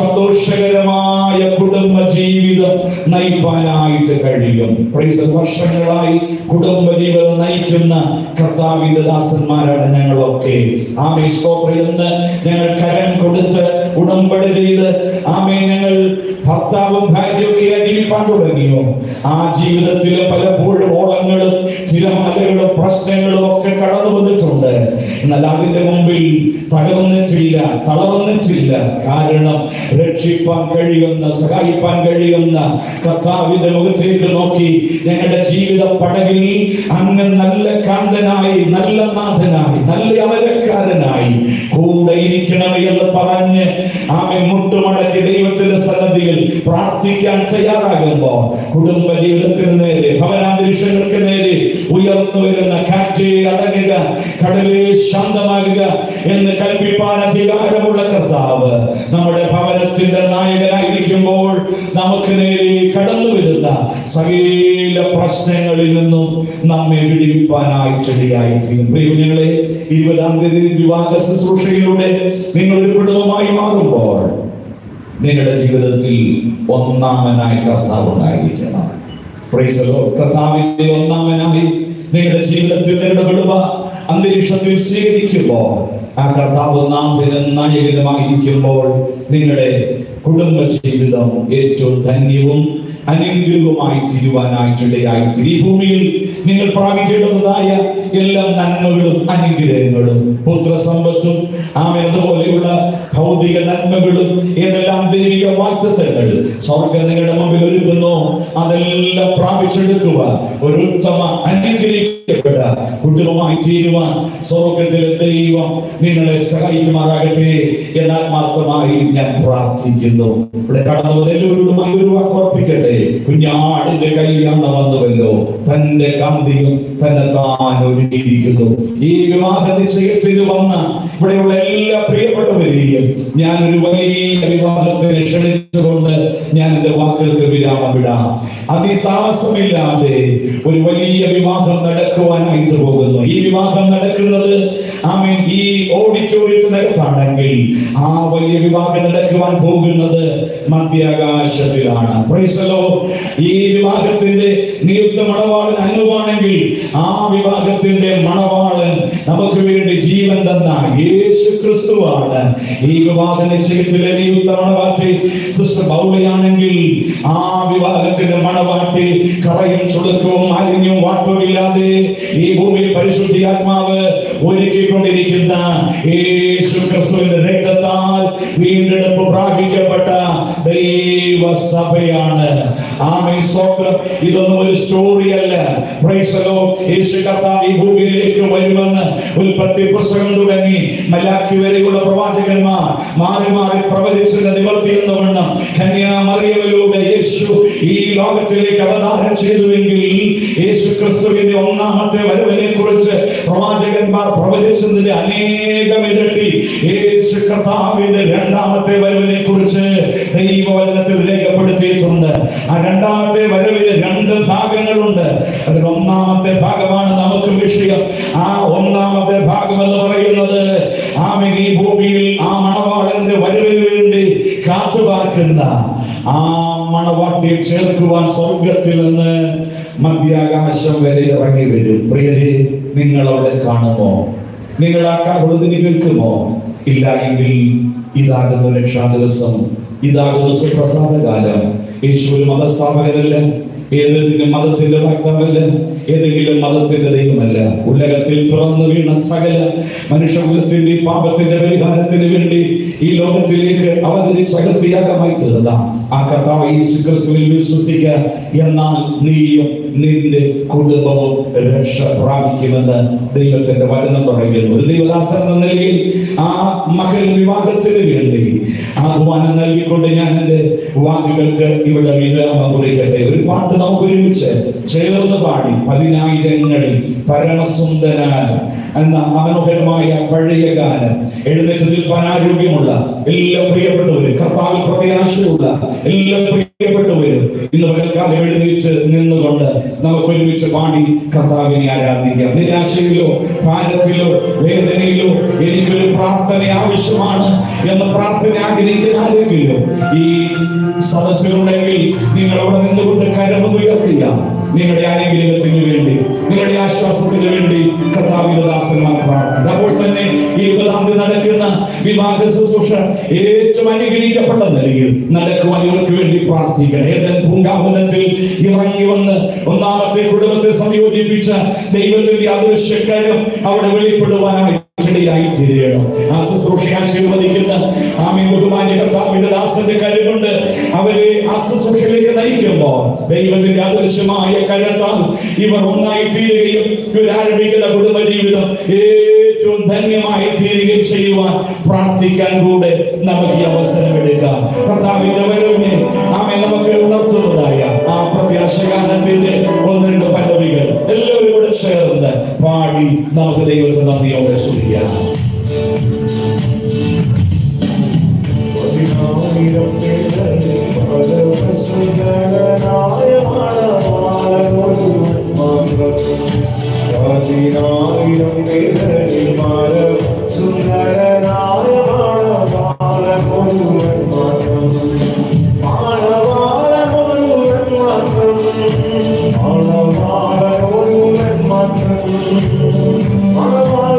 സന്തോഷകരമായ കുടുംബ ജീവിതം നയിപ്പാനായിട്ട് കഴിയും പ്രൈസ് വർഷങ്ങളായി കുടുംബ ജീവിതം നയിക്കുന്ന കർത്താവിന്റെ ദാസന്മാരാണ് ഞങ്ങളൊക്കെ ആമേ സ്തോത്രം എന്ന് ഞങ്ങൾ കരം കൊടുത്ത് ഉടമ്പടി ചെയ്ത് ആമേ ഞങ്ങൾ ഭർത്താവും ഭാര്യയൊക്കെ ജീവിപ്പാൻ തുടങ്ങിയോ ആ ജീവിതത്തിൽ പലപ്പോഴും ഓളങ്ങളും തിരമലകളും പ്രശ്നങ്ങളും ഒക്കെ കടന്നു വന്നിട്ടുണ്ട് എന്നാൽ അതിന്റെ മുമ്പിൽ തകർന്നിട്ടില്ല തളർന്നിട്ടില്ല കാരണം രക്ഷിപ്പാൻ കഴിയുന്ന സഹായിപ്പാൻ കഴിയുന്ന കർത്താവിന്റെ മുഖത്തേക്ക് നോക്കി ഞങ്ങളുടെ ജീവിത പടകിൽ അങ്ങ് നല്ല കാന്തനായി നല്ല നാഥനായി നല്ല അമരക്കാരനായി കൂടെ ഇരിക്കണമേ എന്ന് പറഞ്ഞ് ആമെ മുട്ടുമടക്കി ദൈവത്തിന്റെ സന്നദ്ധിയിൽ പ്രാർത്ഥിക്കാൻ തയ്യാറാകുമ്പോ കുടുംബ ജീവിതത്തിന് നേരെ ഭവനാന്തരീക്ഷങ്ങൾക്ക് നേരെ ഉയർന്നു വരുന്ന കാറ്റ് അടങ്ങുക കടലിൽ ശാന്തമാകുക എന്ന് കൽപ്പിപ്പാൻ അധികാരമുള്ള കർത്താവ് നമ്മുടെ ഭവനത്തിന്റെ നായകനായിരിക്കുമ്പോൾ നമുക്ക് നേരെ കടന്നു വരുന്ന സകല പ്രശ്നങ്ങളിൽ നിന്നും നമ്മെ വിടിവിപ്പാനായിട്ടിടയായി തീരും പ്രിയങ്ങളെ ഇരുപതാം തീയതി വിവാഹ ശുശ്രൂഷയിലൂടെ നിങ്ങൾ ഒരു കുടുംബമായി മാറുമ്പോൾ നിങ്ങളുടെ ജീവിതത്തിൽ ഒന്നാമനായി കർത്താവ് ഉണ്ടായിരിക്കണം Praise the Lord. കർത്താവിന്റെ ഒന്നാമനായി നിങ്ങളുടെ ജീവിതത്തിൽ നിങ്ങളുടെ കുടുംബ അന്തരീക്ഷത്തിൽ സ്വീകരിക്കുമ്പോൾ ആ കർത്താവ് നാം നായകനുമായിരിക്കുമ്പോൾ നിങ്ങളുടെ കുടുംബ ജീവിതം ഏറ്റവും ധന്യവും അനുഗ്രഹവുമായി തീരുവാനായിട്ടിടയായി ഈ ഭൂമിയിൽ നിങ്ങൾ പ്രാപിക്കേണ്ടതായ എല്ലാ നന്മകളും അനുഗ്രഹങ്ങളും പുത്രസമ്പത്തും ആമേതുപോലെയുള്ള ഭൗതിക നന്മകളും ഏതെല്ലാം ദൈവിക വാക്തത്വങ്ങൾ സ്വർഗം നിങ്ങളുടെ മുമ്പിൽ ഒരുക്കുന്നു അതെല്ലാം പ്രാപിച്ചെടുക്കുക ഒരു ഉത്തമ അനുഗ്രഹിക്കപ്പെട്ട കുടുംബമായി തീരുവാൻ സ്വർഗത്തിലെ ദൈവം നിങ്ങളെ സഹായിക്കുമാറാകട്ടെ എന്നാൽ മാത്രമായി ഞാൻ പ്രാർത്ഥിക്കുന്നു ഇവിടെ കടന്നു വന്ന എല്ലാവരോടുമായി ഒരു വാക്ക് ഓർപ്പിക്കട്ടെ കുഞ്ഞാടിന്റെ കല്യാണം വന്നുവല്ലോ തന്റെ കാന്തിയും തന്നെ താൻ ഒരുക്കിയിരിക്കുന്നു ഈ വിവാഹ നിശ്ചയത്തിന് വന്ന ഇവിടെയുള്ള എല്ലാ പ്രിയപ്പെട്ടവരെയും ഞാൻ ഒരു വലിയ വിവാഹത്തിൽ ക്ഷണിച്ചുകൊണ്ട് ഞാൻ എന്റെ വാക്കുകൾക്ക് വിരാമം വിടാം അതിതാമസമില്ലാതെ ഒരു വലിയ വിവാഹം നടക്കുവാനായിട്ട് പോകുന്നു ഈ വിവാഹം നടക്കുന്നത് ആമീൻ ഈ ഓഡിറ്റോറിയത്തിനകത്താണെങ്കിൽ ആ വലിയ വിവാഹം നടക്കുവാൻ പോകുന്നത് മധ്യാകാശത്തിലാണ് Praise the Lord. ഈ വിവാഹത്തിന്റെ നിയുക്ത മണവാളൻ അനുവാണെങ്കിൽ ആ വിവാഹത്തിന്റെ മണവാളൻ നമുക്ക് വേണ്ടി ജീവൻ തന്ന യേശു ക്രിസ്തുവാണ് ഈ വിവാഹ നിശ്ചയത്തിലെ നിയുക്ത മണവാട്ടി സിസ്റ്റർ ബൗളയാണെങ്കിൽ ആ വിവാഹത്തിന്റെ മണവാട്ടി കറയും ചുളുക്കവും മാലിന്യവും വാട്ടവുമില്ലാതെ ഈ ഭൂമിയിൽ പരിശുദ്ധി ആത്മാവ് ഒരുക്കിക്കൊണ്ടിരിക്കുന്ന യേശു ക്രിസ്തുവിന്റെ രക്തത്താൽ വീണ്ടെടുപ്പ് പ്രാപിക്കപ്പെട്ട ദൈവസഭയാണ് ആമേ സ്തോത്രം ഇതൊന്നും ഒരു സ്റ്റോറി അല്ല Praise the Lord. യേശു കർത്താവ് ഈ ഭൂമിയിലേക്ക് വരുമെന്ന് ഉൽപ്പത്തി പുസ്തകം തുടങ്ങി മലാക്കി വരെയുള്ള പ്രവാചകന്മാർ മാറി മാറി പ്രവചിച്ചത് നിവർത്തി എന്ന വണ്ണം കന്യാമറിയവലൂടെ യേശു ഈ ലോകത്തിലേക്ക് അവതാരം ചെയ്തുവെങ്കിൽ യേശു ക്രിസ്തുവിന്റെ ഒന്നാമത്തെ വരവിനെ കുറിച്ച് പ്രവാചകന്മാർ പ്രവചിച്ചതിന്റെ അനേകം ഇരട്ടി യേശു കർത്താവിന്റെ രണ്ടാമത്തെ വരവിനെ കുറിച്ച് ദൈവവചനത്തിൽ രേഖപ്പെടുത്തിയിട്ടുണ്ട് ആ രണ്ടാമത്തെ വരവിന് രണ്ട് ഭാഗങ്ങളുണ്ട് അതിൽ ഒന്നാമത്തെ ഭാഗമാണ് നമുക്ക് വിഷയം ആ ഒന്നാമത്തെ ഭാഗം എന്ന് പറയുന്നത് ആമൻ ഈ ഭൂമിയിൽ ആ മണവാളന്റെ വരവിന് വേണ്ടി കാത്തുപാർക്കുന്ന ആ മണവാട്ടിയെ ചേർക്കുവാൻ സ്വർഗത്തിൽ നിന്ന് മധ്യാകാശം വരെ ഇറങ്ങി വരും പ്രിയരെ നിങ്ങളവിടെ കാണുമോ നിങ്ങൾ ആ കാഹുളത്തിന് കേൾക്കുമോ ഇല്ല എങ്കിൽ ഇതാകുന്നു രക്ഷാ ദിവസം ഇതാകുന്നു സുപ്രസാദ കാലം യേശു ഒരു മതസ്ഥാപകനല്ല ഏതെങ്കിലും മതത്തിന്റെ ഭക്തമല്ല ഏതെങ്കിലും മതത്തിന്റെ ദൈവമല്ല ഉലകത്തിൽ പിറന്നു വീണ സകല മനുഷ്യകുലത്തിന്റെ ഈ പാപത്തിന്റെ പരിഹാരത്തിന് വേണ്ടി ഈ ലോകത്തിലേക്ക് അവതരിച്ച് അകത്തിയാകമായി തീർന്ന ആ കർത്താവ് യേശു ക്രിസ്തുവിൽ വിശ്വസിക്കുക എന്നാൽ നീയും നിന്റെ കുടുംബവും രക്ഷ പ്രാപിക്കുമെന്ന് ദൈവത്തിന്റെ വചനം പറയുന്നു ഒരു ദൈവദാസൻ എന്ന നിലയിൽ ആ മകൾ വിവാഹത്തിന് വേണ്ടി ആഹ്വാനം നൽകിക്കൊണ്ട് ഞാൻ എന്റെ വാക്കുകൾക്ക് ഇവിടെ വിരാമം കുറിക്കട്ടെ ഒരു പാട്ട് നമുക്ക് ഒരുമിച്ച് ചേർന്ന് പാടി പതിനായിരങ്ങളിൽ പരമസുന്ദരനായ എന്ന മനോഹരമായ പഴയ ഗാനം എഴുന്നേറ്റ് നിൽപ്പാൻ ആരോഗ്യമുള്ള എല്ലാ പ്രിയപ്പെട്ടവരും കർത്താവിൽ പ്രത്യാശയുള്ള എല്ലാ പ്രിയപ്പെട്ടവരും ഇന്ന് പകൽക്കാലം എഴുന്നേറ്റ് നിന്നുകൊണ്ട് നമുക്ക് ഒരുമിച്ച് പാടി കർത്താവിനെ ആരാധിക്കാം നിരാശയിലോ ഭാരത്തിലോ വേദനയിലോ എനിക്കൊരു പ്രാർത്ഥന ആവശ്യമാണ് എന്ന് പ്രാർത്ഥന ആഗ്രഹിക്കുന്ന ആരെങ്കിലും ഈ സദസ്സിലുണ്ടെങ്കിൽ നിങ്ങൾ അവിടെ നിന്നുകൊണ്ട് കരമ ഉയർത്തിയ നിങ്ങളുടെ അനുഗ്രഹത്തിന് വേണ്ടി നിങ്ങളുടെ ആശ്വാസത്തിന് വേണ്ടി കർത്താവിന്റെ ദാസന്മാർ പ്രാർത്ഥിക്കും അപ്പോൾ തന്നെ ഈ ഇരുപതാം തീയതി നടക്കുന്ന വിവാഹ ശുശ്രൂഷ ഏറ്റവും അനുഗ്രഹിക്കപ്പെട്ട നിലയിൽ നടക്കുവാൻ ഇവർക്ക് വേണ്ടി പ്രാർത്ഥിക്കണം ഏതൻ പൂങ്കാവനത്തിൽ ഇറങ്ങി വന്ന് ഒന്നാമത്തെ കുടുംബത്തെ സംയോജിപ്പിച്ച ദൈവത്തിന്റെ അദൃശ്യക്കാരും അവിടെ വെളിപ്പെടുവാനായി ഇടയായി തീരുകയാണ് ആ ശുശ്രൂഷ ആശീർവദിക്കുന്ന ആമീൻ ബഹുമാന്യ കർത്താവിന്റെ ദാസന്റെ കരുകൊണ്ട് അവരെ ആ ശുശ്രൂഷയിലേക്ക് നയിക്കുമ്പോൾ ദൈവത്തിന്റെ അദൃശ്യമായ കരത്താൽ ഇവർ ഒന്നായി തീരുകയും ഇവർ ആരംഭിക്കുന്ന കുടുംബ ജീവിതം ഏറ്റവും ധന്യമായി തീരുകയും ചെയ്യുവാൻ പ്രാർത്ഥിക്കാൻ കൂടെ നമുക്ക് ഈ അവസരം എടുക്കാം കർത്താവിന്റെ വരവിനെ ആമെ നമുക്ക് ഉണർത്തുന്നതായ ആ പ്രത്യാശഗാനത്തിന്റെ ഒന്ന് രണ്ട് പല്ലവികൾ എല്ലാവരും കൂടെ ചേർന്ന് പാടി നമുക്ക് ദൈവത്തെ നന്ദിയോടെ സ്തുതിക്കാം മാത്രം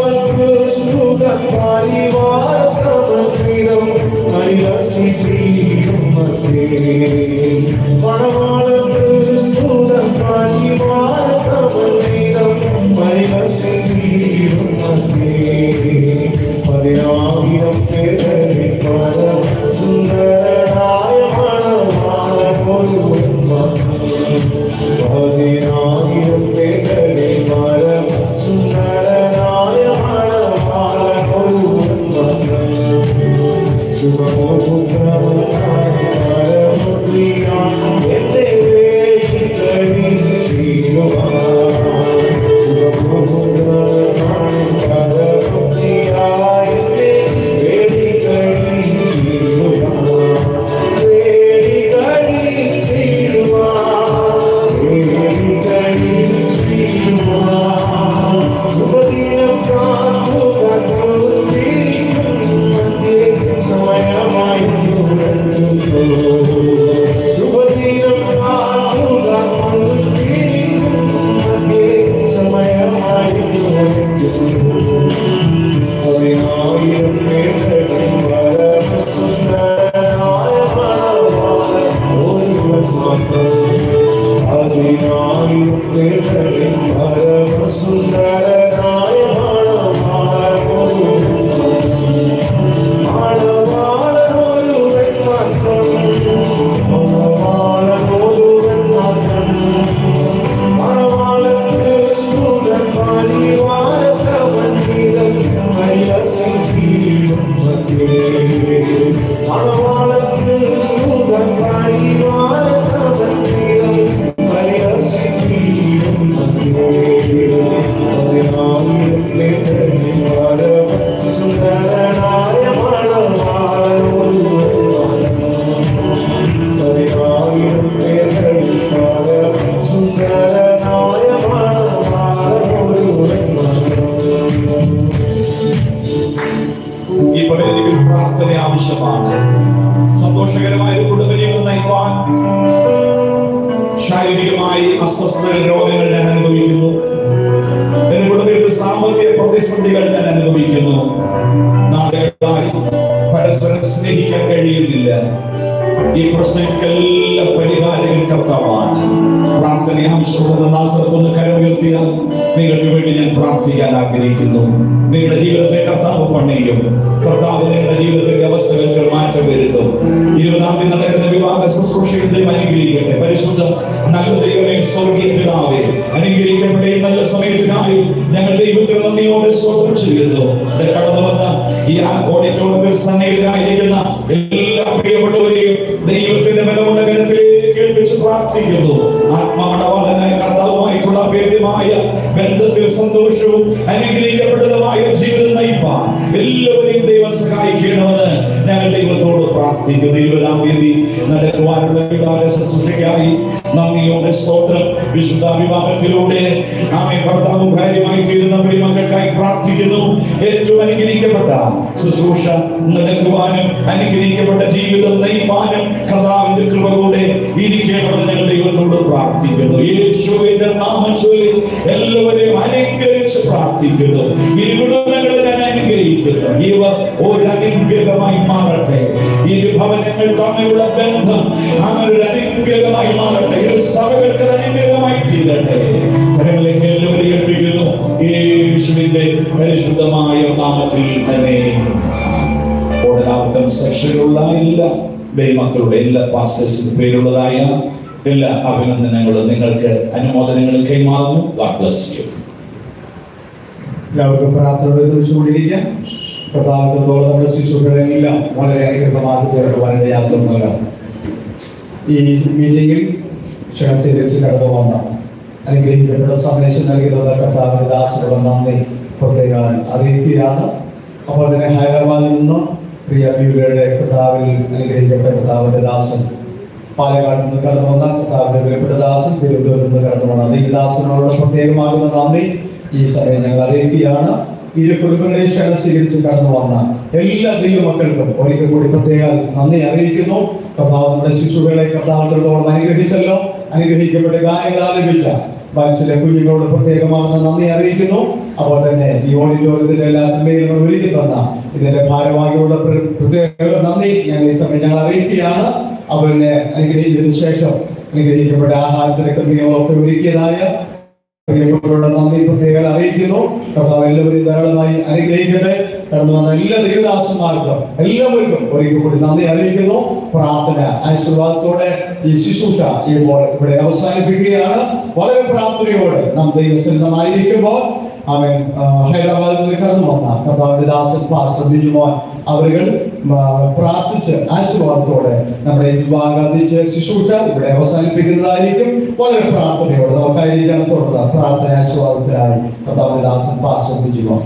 ഈ പകലിൽ പ്രാർത്ഥന ആവശ്യമാണ് സന്തോഷകരമായ ഒരു കുടുംബജീവിതം നയിപ്പാൻ ശാരീരികമായി അസ്വസ്ഥ രോഗങ്ങൾ ഞാൻ അനുഭവിക്കുന്നു എന്റെ കുടുംബത്തിൽ സാമ്പത്തിക പ്രതിസന്ധികൾ ഞാൻ അനുഭവിക്കുന്നു നാളുകളായി പരസ്പരം സ്നേഹിക്കാൻ കഴിയുന്നില്ല ഈ പ്രശ്നങ്ങൾക്കെല്ലാം പരിഹാരങ്ങൾ കർത്താവാണ് പ്രാർത്ഥന ആവശ്യമുള്ള നാസത്തൊന്ന് കരമുയർത്തിയാൽ നിങ്ങൾക്ക് വേണ്ടി ഞാൻ പ്രാർത്ഥിക്കാൻ ആഗ്രഹിക്കുന്നു നിങ്ങളുടെ ജീവിതത്തെ കർത്താവ് പണിയും കർത്താവ് നിങ്ങളുടെ ജീവിതത്തിന്റെ അവസ്ഥകൾക്ക് മാറ്റം വരുത്തും ഇരുപതാം തീയതി നടക്കുന്ന വിവാഹ ശുശ്രൂഷയിൽ ദൈവം അനുഗ്രഹിക്കട്ടെ പരിശുദ്ധ നല്ല ദൈവമേ സ്വർഗീയ പിതാവേ അനുഗ്രഹിക്കപ്പെട്ട ഈ നല്ല സമയത്തിനായി ഞങ്ങൾ ദൈവത്തിന് നന്ദിയോടെ സ്തോത്രം ചെയ്യുന്നു ഇവിടെ കടന്നു വന്ന ഈ ഓഡിറ്റോറിയത്തിൽ സന്നിഹിതരായിരിക്കുന്ന എല്ലാ പ്രിയപ്പെട്ടവരെയും ദൈവത്തിന്റെ ബലമുള്ള കരത്തിലേക്ക് കേൾപ്പിച്ച് പ്രാർത്ഥിക്കുന്നു ആത്മാവണവാളനായ കർത്താവുമായിട്ടുള്ള ഭേദ്യമായ ബന്ധത്തിൽ സന്തോഷവും അനുഗ്രഹിക്കപ്പെട്ടതുമായ ജീവിതം നയിപ്പാൻ എല്ലാവരെയും ദൈവം സഹായിക്കണമെന്ന് ഞങ്ങൾ ദൈവത്തോട് പ്രാർത്ഥിക്കുന്നു ഇരുപതാം തീയതി നടക്കുവാനുള്ള വിവാഹ ശുശ്രൂഷയ്ക്കായി നന്ദിയോടെ സ്തോത്രം വിശുദ്ധ വിവാഹത്തിലൂടെ ആമെ ഭർത്താവും കാര്യമായി തീരുന്ന മക്കൾക്കായി പ്രാർത്ഥിക്കുന്നു ഏറ്റവും അനുഗ്രഹിക്കപ്പെട്ട ശുശ്രൂഷ നടക്കുവാനും അനുഗ്രഹിക്കപ്പെട്ട ജീവിതം നയിപ്പാനും കഥാവിന്റെ കൃപ കൂടെ ഇരിക്കണമെന്ന് ഞങ്ങൾ ദൈവത്തോട് പ്രാർത്ഥിക്കുന്നു യേശുവിന്റെ നാമം ചൊല്ലി എല്ലാവരെയും അനുഗ്രഹിച്ച് പ്രാർത്ഥിക്കുന്നു ഈ കുടുംബങ്ങളെ ഞാൻ അനുഗ്രഹിക്കുന്നു ഇവർ ഒരു അനുഗ്രഹമായി മാറട്ടെ ഈ ഭവനങ്ങൾ തമ്മിലുള്ള ബന്ധം അവരുടെ അനുഗ്രഹമായി മാറട്ടെ ഇരു സഭകൾക്ക് അത് അനുഗ്രഹമായി തീരട്ടെ കരങ്ങളിലേക്ക് എല്ലാവരെയും ഏൽപ്പിക്കുന്നു യേശുവിന്റെ പരിശുദ്ധമായ നാമത്തിൽ തന്നെ ഓടനാവട്ടം സെക്ഷനിലുള്ള എല്ലാ ദൈവമക്കളുടെ എല്ലാ പാസ്റ്റേഴ്സിന്റെ പേരുള്ളതായ എല്ലാ അഭിനന്ദനങ്ങളും നിങ്ങൾക്ക് അനുമോദനങ്ങൾ കൈമാറുന്നു God bless you. എല്ലാവർക്കും പ്രാർത്ഥനയോടെ കുറിച്ചുകൊണ്ടിരിക്കാം പ്രതാപത്തോളം നമ്മുടെ ശിശുക്കളെല്ലാം വളരെ അനുഗ്രഹമാക്കി തീർക്കുവാനുള്ള യാത്ര നൽകാം ഈ മീറ്റിംഗിൽ ക്ഷണം സ്വീകരിച്ച് കടന്നു വന്ന അനുഗ്രഹിക്കപ്പെട്ട സന്ദേശം നൽകിയത് കർത്താവിന്റെ ദാസനുള്ള നന്ദി പ്രത്യേകം അറിയിക്കുകയാണ് അപ്പോൾ തന്നെ ഹൈദരാബാദിൽ നിന്ന് പ്രിയ ബിയുടെ കർത്താവിൽ അനുഗ്രഹിക്കപ്പെട്ട കർത്താവിന്റെ ദാസൻ പാലക്കാട് നിന്ന് കടന്നു വന്ന കർത്താവിന്റെ പ്രിയപ്പെട്ട ദാസൻ തിരുവനന്തപുരത്ത് നിന്ന് കടന്നു വന്ന ദൈവദാസനോട് പ്രത്യേകമാകുന്ന നന്ദി ഈ സമയം ഞങ്ങൾ അറിയിക്കുകയാണ് ഇരു കുടുംബങ്ങളെ ക്ഷണം സ്വീകരിച്ച് കടന്നു വന്ന എല്ലാ ദൈവമക്കൾക്കും ഒരിക്കൽ കൂടി പ്രത്യേക നന്ദി അറിയിക്കുന്നു കർത്താവ് നമ്മുടെ ശിശുക്കളെ കർത്താവിനോടൊപ്പം അനുഗ്രഹിച്ചല്ലോ അനുഗ്രഹിക്കപ്പെട്ട ഗാനങ്ങൾ ആലപിച്ച മനസ്സിലെ കുഞ്ഞുങ്ങളോട് പ്രത്യേകമാകുന്ന നന്ദി അറിയിക്കുന്നു അപ്പോൾ തന്നെ ഈ ഓഡിറ്റോറിയത്തിന്റെ എല്ലാ മേലും ഒരുക്കി തന്ന ഇതിന്റെ ഭാരവാഹികളുടെ പ്ര- പ്രത്യേക നന്ദി ഞങ്ങൾ ഈ സമയം ഞങ്ങൾ അറിയിക്കുകയാണ് അവരുടെ അനുഗ്രഹിച്ചതിനു ശേഷം അനുഗ്രഹിക്കപ്പെട്ട ആഹാരത്തിന്റെ ക്രമീകളൊക്കെ ഒരുക്കിയതായ പ്രിയപ്പെട്ടവരുടെ നന്ദി പ്രത്യേകം അറിയിക്കുന്നു കർത്താവ് എല്ലാവരെയും ധാരാളമായി അനുഗ്രഹിക്കട്ടെ കടന്നു വന്ന എല്ലാ ദൈവദാസന്മാർക്കും എല്ലാവർക്കും ഒരിക്കൽ കൂടി നന്ദി അറിയിക്കുന്നു പ്രാർത്ഥന ആശീർവാദത്തോടെ ഈ ശുശ്രൂഷ ഇപ്പോൾ ഇവിടെ അവസാനിപ്പിക്കുകയാണ് വളരെ പ്രാർത്ഥനയോടെ നാം ദൈവസന്നിധമായിരിക്കുമ്പോൾ അവൻ ഹൈദരാബാദിൽ നിന്ന് കടന്നു വന്ന കർത്താവിന്റെ ദാസൻ പാസ്റ്റർ ബിജുമോൻ അവരുകൾ പ്രാർത്ഥിച്ച് ആശീർവാദത്തോടെ നമ്മുടെ ഈ വിവാഹം ഗാന്ധിച്ച് ശുശ്രൂഷ ഇവിടെ അവസാനിപ്പിക്കുന്നതായിരിക്കും വളരെ പ്രാർത്ഥനയോടെ നമുക്കായിരിക്കാം തുടർന്ന് പ്രാർത്ഥന ആശീർവാദത്തിനായി കർത്താവിന്റെ ദാസൻ pastor Bijumon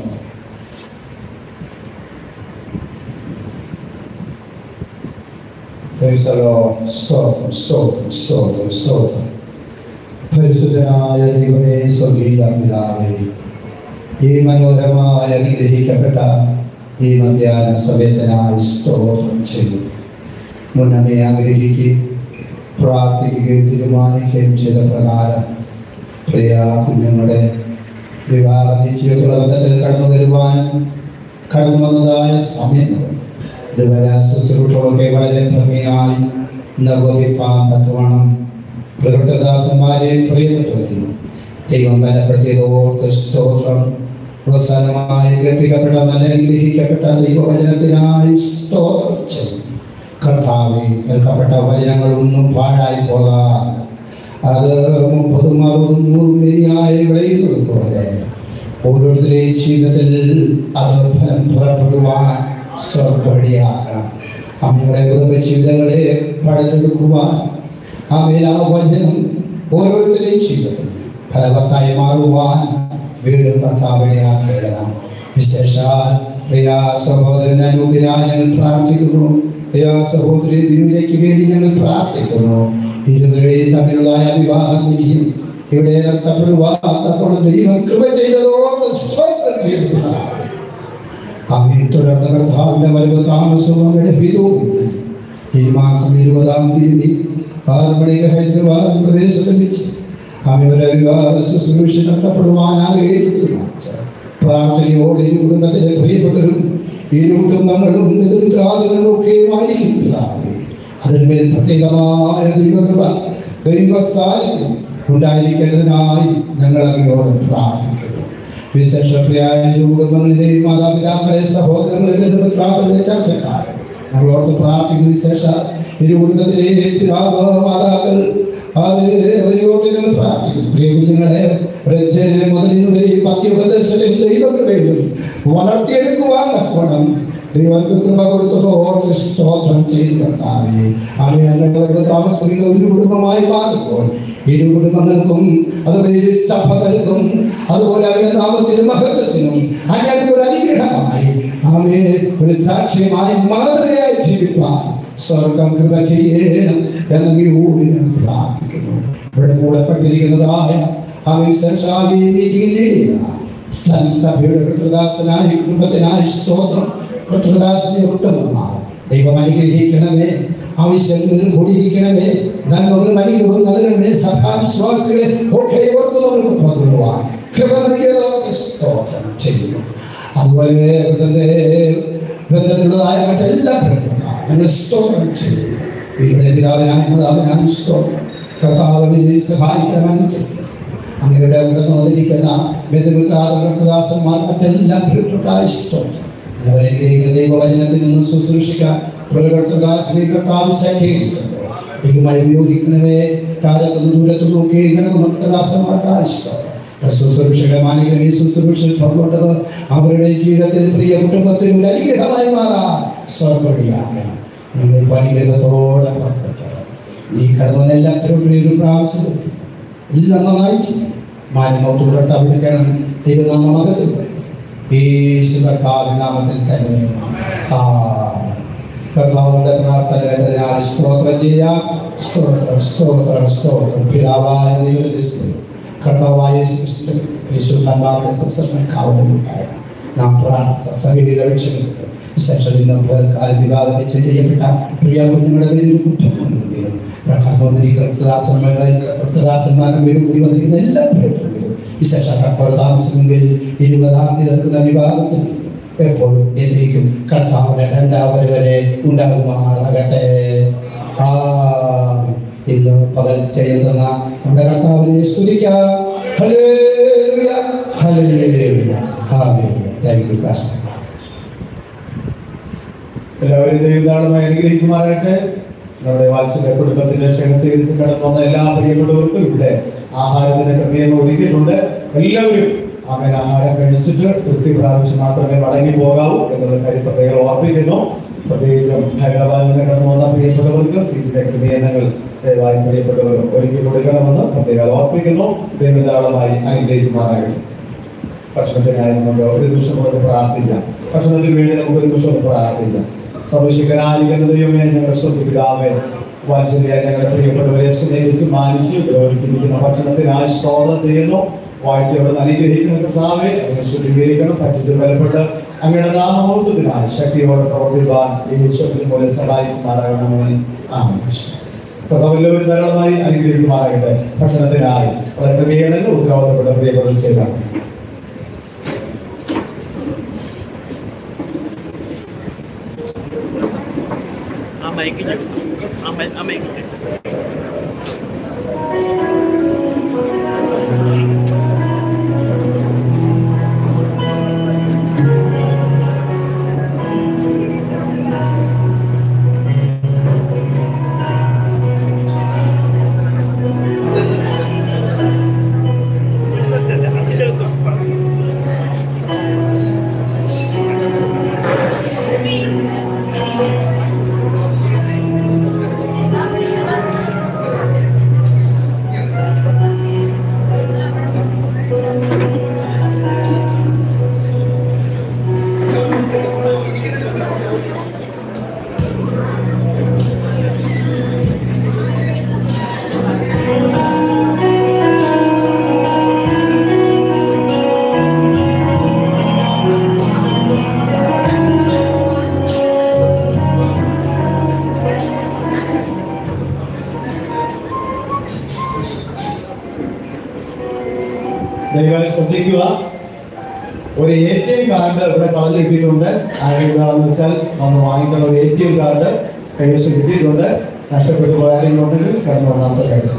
Praise the Lord. സ്തോത്രം സ്തോത്രം സ്തോത്രം സ്തോത്രം പരിശുദ്ധനായ ദൈവമേ സ്വർഗീയ പിതാവേ ഈ മനോഹരമായ അനുഗ്രഹിക്കപ്പെട്ട ഈ മധ്യാഹ്ന സമയത്തിനായി സ്തോത്രം ചെയ്തു മുന്നമേ ആഗ്രഹിക്കുകയും പ്രാർത്ഥിക്കുകയും തീരുമാനിക്കുകയും ചെയ്ത പ്രകാരം പ്രിയ കുഞ്ഞുങ്ങളുടെ വിവാഹ നിശ്ചയത്തുള്ള ബന്ധത്തിൽ കടന്നു വരുവാൻ കടന്നു വന്നതായ സമയം മുതൽ ഇതുവരെ ശുശ്രൂഷകളൊക്കെ വളരെ ഭംഗിയായി നിർവഹിപ്പാൻ തക്കവണ്ണം പ്രകൃതദാസന്മാരെയും പ്രിയപ്പെട്ടവരെയും ദൈവം ബലപ്പെടുത്തിയതോർത്ത് സ്തോത്രം അവസാനമായി കേൾപ്പിക്കപ്പെട്ട നല്ല ഗ്രഹിക്കപ്പെട്ട ദൈവവചനത്തിനായി സ്തോത്രം ചെയ്യും കർത്താവെ കേൾക്കപ്പെട്ട വചനങ്ങളൊന്നും പാഴായി പോകാതെ അത് മുപ്പതും അറുപതും നൂറും വരിയായി വിളയുന്നത് പോലെ ഓരോരുത്തരുടെയും ജീവിതത്തിൽ അത് ഫലം പുറപ്പെടുവാൻ സ്വർഗവഴിയാകണം അമ്മയുടെ കുടുംബ ജീവിതങ്ങളെ പടലെടുക്കുവാൻ ആമേൻ ആ വചനം ഓരോരുത്തരുടെയും ജീവിതത്തിൽ ഫലവത്തായി മാറുവാൻ വീണ്ടും കർത്താവിടെയാക്കണം വിശേഷാൽ പ്രിയ സഹോദരൻ അനൂപിനായി ഞങ്ങൾ പ്രാർത്ഥിക്കുന്നു പ്രിയ സഹോദരി ബിയുലേക്ക് വേണ്ടി ഞങ്ങൾ പ്രാർത്ഥിക്കുന്നു ഇരുവരുടെയും തമ്മിലുള്ള വിവാഹ നിശ്ചയം ഇവിടെ നടത്തപ്പെടുവാൻ തക്കോളം ദൈവം കൃപ ചെയ്തതോട് സ്തോത്രം ചെയ്തു അവയെ തുടർന്ന് കർത്താവിന്റെ വരവ് താമസവും ലഭിച്ചു ഈ മാസം ഇരുപതാം തീയതി ആറ് മണിക്ക് ഹൈദരാബാദ് പ്രദേശത്ത് വെച്ച് അവരുടെ വിവാഹ ശുശ്രൂഷ നടത്തപ്പെടുവാൻ ആഗ്രഹിച്ചിരുന്നു പ്രാർത്ഥനയോടെ ഈ കുടുംബത്തിലെ പ്രിയപ്പെട്ടവരും ഈ കുടുംബങ്ങളും എതിർക്കാതലും ഒക്കെയുമായിരിക്കും പിതാവേ. അതിന്മേൽ പ്രത്യേകമായ ദൈവകൃപ ദൈവ സാന്നിധ്യം ഉണ്ടായിരിക്കേണ്ടതിനായി ഞങ്ങൾ അങ്ങയോട് പ്രാർത്ഥിക്കുന്നു വിശേഷപ്രിയായ കുടുംബങ്ങളിലെയും മാതാപിതാക്കളെ സഹോദരങ്ങളെ ബന്ധുമിത്രാക്കളെ ചർച്ചക്കാരെ ഞങ്ങളോട് പ്രാർത്ഥിക്കുന്ന വിശേഷ ഇരു കുടുംബത്തിലെ പിതാവ് മാതാക്കൾ അത് അവരോട് ഞങ്ങൾ പ്രാർത്ഥിക്കുന്നു പ്രിയ കുഞ്ഞുങ്ങളെ രഞ്ജനെ മുതൽ ഇന്ന് വരെ ഈ പത്യോപദേശത്തിൽ ദൈവകൃപയിലും വളർത്തിയെടുക്കുവാൻ തക്കോണം ദൈവർക്ക് കൃപ കൊടുത്തതോട് സ്തോത്രം ചെയ്തു കർത്താവേ അവയെ ഞങ്ങളുടെ താമസിക്കുന്ന ഒരു കുടുംബമായി മാറുമ്പോൾ ഇരു കുടുംബങ്ങൾക്കും അതുപോലെ ഇരു സഭകൾക്കും അതുപോലെ അവരുടെ നാമത്തിനും മഹത്വത്തിനും അങ്ങനെ ഒരു അനുഗ്രഹമായി ആമേ ഒരു സാക്ഷ്യമായി മാതൃകയായി ജീവിപ്പാൻ സ്വർഗം കൃപ ചെയ്യണം എന്നെങ്കിൽ ഊടി ഞങ്ങൾ പ്രാർത്ഥിക്കുന്നു ഇവിടെ കൂടപ്പെട്ടിരിക്കുന്നതായ അവൻ സംശാദി മീറ്റിംഗിൽ സഭയുടെ കൃതദാസനായി കുടുംബത്തിനായി സ്തോത്രം കൃതദാസനെ കുടുംബമാണ് ദൈവം അനുഗ്രഹിക്കണമേ ആവശ്യങ്ങളിൽ കൂടിയിരിക്കണമേ നന്മകൾ മണികളും നൽകണമേ സഭാവിശ്വാസികളെ ഒക്കെ ഓർത്ത് നമുക്ക് പങ്കിടുവാൻ കൃപ നൽകിയതോടെ സ്തോത്രം ചെയ്യുന്നു അതുപോലെ തന്നെ ബന്ധത്തിലുള്ളതായ മറ്റെല്ലാ പ്രവർത്തനങ്ങളും ഞങ്ങൾ സ്തോത്രം ചെയ്യുന്നു ഇവിടെ പിതാവിനായ മാതാവിനായ സ്തോത്രം കർത്താവിനെ സഹായിക്കണമെന്ന് ചെയ്യുന്നു അങ്ങയുടെ അവിടെ വന്നിരിക്കുന്ന ബന്ധുമിത്രാദാസന്മാർ മറ്റെല്ലാം പ്രിയപ്പെട്ട സ്തോത്രം അവരെ ദൈവവചനത്തിൽ നിന്ന് ശുശ്രൂഷിക്കാൻ പ്രകടദാസിനെ കർത്താവ് ശക്തിയിരിക്കുന്നു ദൈവമായി ഉപയോഗിക്കണമേ കാലത്തും ദൂരത്തും നോക്കി ഭക്തദാസന്മാർക്ക് ഇഷ്ടം ശുശ്രൂഷകളെ മാനിക്കണമേ ശുശ്രൂഷ പങ്കുകൊണ്ടത് അവരുടെ ജീവിതത്തിൽ പ്രിയ കുടുംബത്തിൽ ഒരു അനുഗ്രഹമായി മാറാൻ സ്വർഗടിയാക്കണം നിങ്ങൾ പണിഗ്രഹത്തോടെ പുറപ്പെട്ടത് ഈ കടന്നു എല്ലാത്തിനും ഒരു പ്രാവശ്യം എല്ലാം നന്നായി ചെയ്യും മാന്യമത്തോടെ വിളിക്കണം തിരുനാമ മകത്തിൽ യേശു കർത്താവിൻ നാമത്തിൽ തന്നെ ആമേൻ. കർത്താവിന്റെ പ്രാർത്ഥന കേട്ടതിനാൽ സ്തോത്രം ചെയ്യാം സ്തോത്രം സ്തോത്രം സ്തോത്രം പിതാവായ ദൈവത്തിന്റെ സ്നേഹം കർത്താവായ യേശുക്രിസ്തു യേശുദ്ധന്മാരുടെ സംസർഗം കാവലുണ്ടായിരുന്നു നാം പ്രാർത്ഥിച്ച സഭയിൽ ലക്ഷ്യമിട്ട് വിശേഷം ഇന്ന് പേർക്കാൽ വിവാഹം ചെയ്യപ്പെട്ട പ്രിയ കുഞ്ഞുങ്ങളുടെ പേരിൽ കുറ്റപ്പെടുന്നതിലും കൃതദാസന്മാരുടെ പേരും കൂടി വന്നിരിക്കുന്ന എല്ലാ പ്രിയപ്പെട്ടവരും വിശേഷ കർത്താവ് താമസിക്കുമെങ്കിൽ ഇരുപതാം തീയതി നടക്കുന്ന വിവാഹത്തിൽ എപ്പോഴും എന്നേക്കും കർത്താവിന്റെ രണ്ടാമത് വരെ ഉണ്ടാകുമാറാകട്ടെ ആമേൻ. ഇന്ന് പകൽ ചെയ്യുന്ന നമ്മുടെ കർത്താവിനെ സ്തുതിക്കാം ഹല്ലേലൂയ ഹല്ലേലൂയ ആമേൻ താങ്ക് യു പാസ്റ്റർ എല്ലാവരും ദൈവതാളമായി അനുഗ്രഹിക്കുമാറാകട്ടെ നമ്മുടെ വാത്സല്യ കുടുംബത്തിന്റെ ക്ഷണം സ്വീകരിച്ച് കടന്നു വന്ന എല്ലാ പ്രിയപ്പെട്ടവർക്കും ഇവിടെ ആഹാരത്തിന് ക്രമീകരണം ഒരുക്കിയിട്ടുണ്ട് എല്ലാവരും അങ്ങനെ ആഹാരം കഴിച്ചിട്ട് തൃപ്തി പ്രാവശ്യം മാത്രമേ മടങ്ങി പോകാവൂ എന്നുള്ള കാര്യം പ്രത്യേകം ഓർപ്പിക്കുന്നു പ്രത്യേകിച്ചും ഹൈദരാബാദിൽ നിന്ന് കടന്നു വന്ന പ്രിയപ്പെട്ടവർക്ക് സീറ്റിന്റെ ക്രമീകരണങ്ങൾ ദയവായി പ്രിയപ്പെട്ടവർ ഒരുക്കി കൊടുക്കണമെന്ന് പ്രത്യേകം ഓർപ്പിക്കുന്നു ദൈവതാളമായി അനുഗ്രഹിക്കുമാറാകട്ടെ ഭക്ഷണത്തിനായി നമുക്ക് ഒരു നിമിഷം കൊണ്ട് പ്രാർത്ഥിക്കാം ഭക്ഷണത്തിന് വേണ്ടി നമുക്ക് ഒരു നിമിഷം കൊണ്ട് പ്രാർത്ഥിക്കാം സർവശക്തനായിരിക്കുന്ന ദൈവമേ ഞങ്ങളുടെ സ്വന്തപിതാവേ വാത്സല്യ ഞങ്ങളുടെ പ്രിയപ്പെട്ടവരെ സ്നേഹിച്ച് മാനിച്ച് ദ്രോഹിച്ചിരിക്കുന്ന ഭക്ഷണത്തിനായി സ്തോത്രം ചെയ്യുന്നു വാഴ്ത്തിയോട് അനുഗ്രഹിക്കുന്ന കർത്താവെ അതിനെ ശുദ്ധീകരിക്കണം പറ്റിച്ച് ബലപ്പെട്ട് അങ്ങയുടെ നാമമൗത്തത്തിനായി ശക്തിയോടെ പ്രവർത്തിക്കാൻ യേശുവിന് പോലെ സഹായിക്കുമാറാകണമെന്ന് ആമേൻ കർത്താവെല്ലാവരും ധാരാളമായി അനുഗ്രഹിക്കുമാറാകട്ടെ ഭക്ഷണത്തിനായി വളരെ ക്രമീകരണങ്ങൾ ഉത്തരവാദപ്പെട്ട പ്രിയപ്പെട്ടത് ചെയ്താണ് മൈക്ക് ചെലുത്തും ആ മൈ ആ മൈക്ക് ദയവായി ശ്രദ്ധിക്കുക ഒരു എ ടി എം കാർഡ് ഇവിടെ കളഞ്ഞു കിട്ടിയിട്ടുണ്ട് ആരെങ്കിലും വെച്ചാൽ വന്ന് വാങ്ങിക്കണം ഒരു എ ടി എം കാർഡ് കൈവശം കിട്ടിയിട്ടുണ്ട് നഷ്ടപ്പെട്ടു പോയ ആരെങ്കിലും ഉണ്ടെങ്കിൽ കടന്നു വന്നാമത്തെ കാര്യം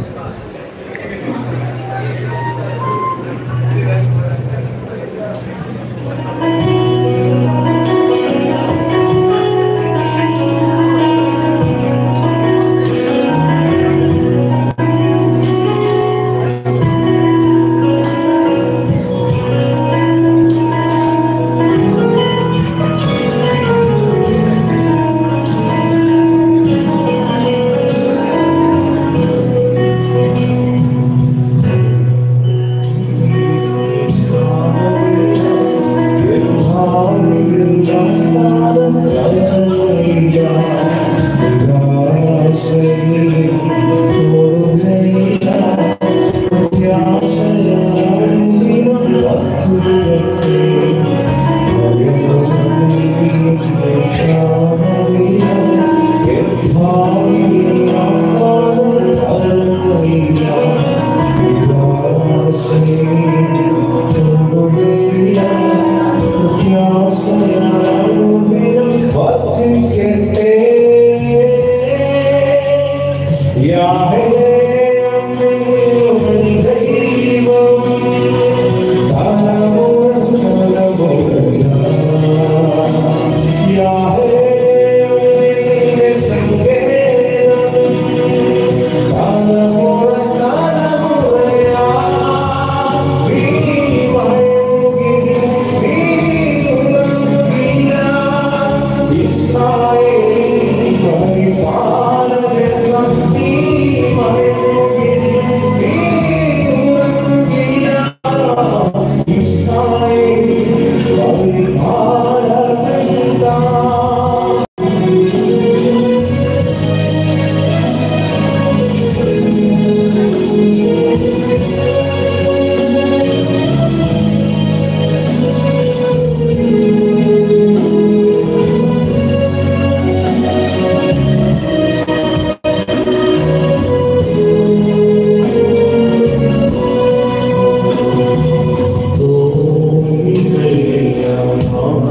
Oh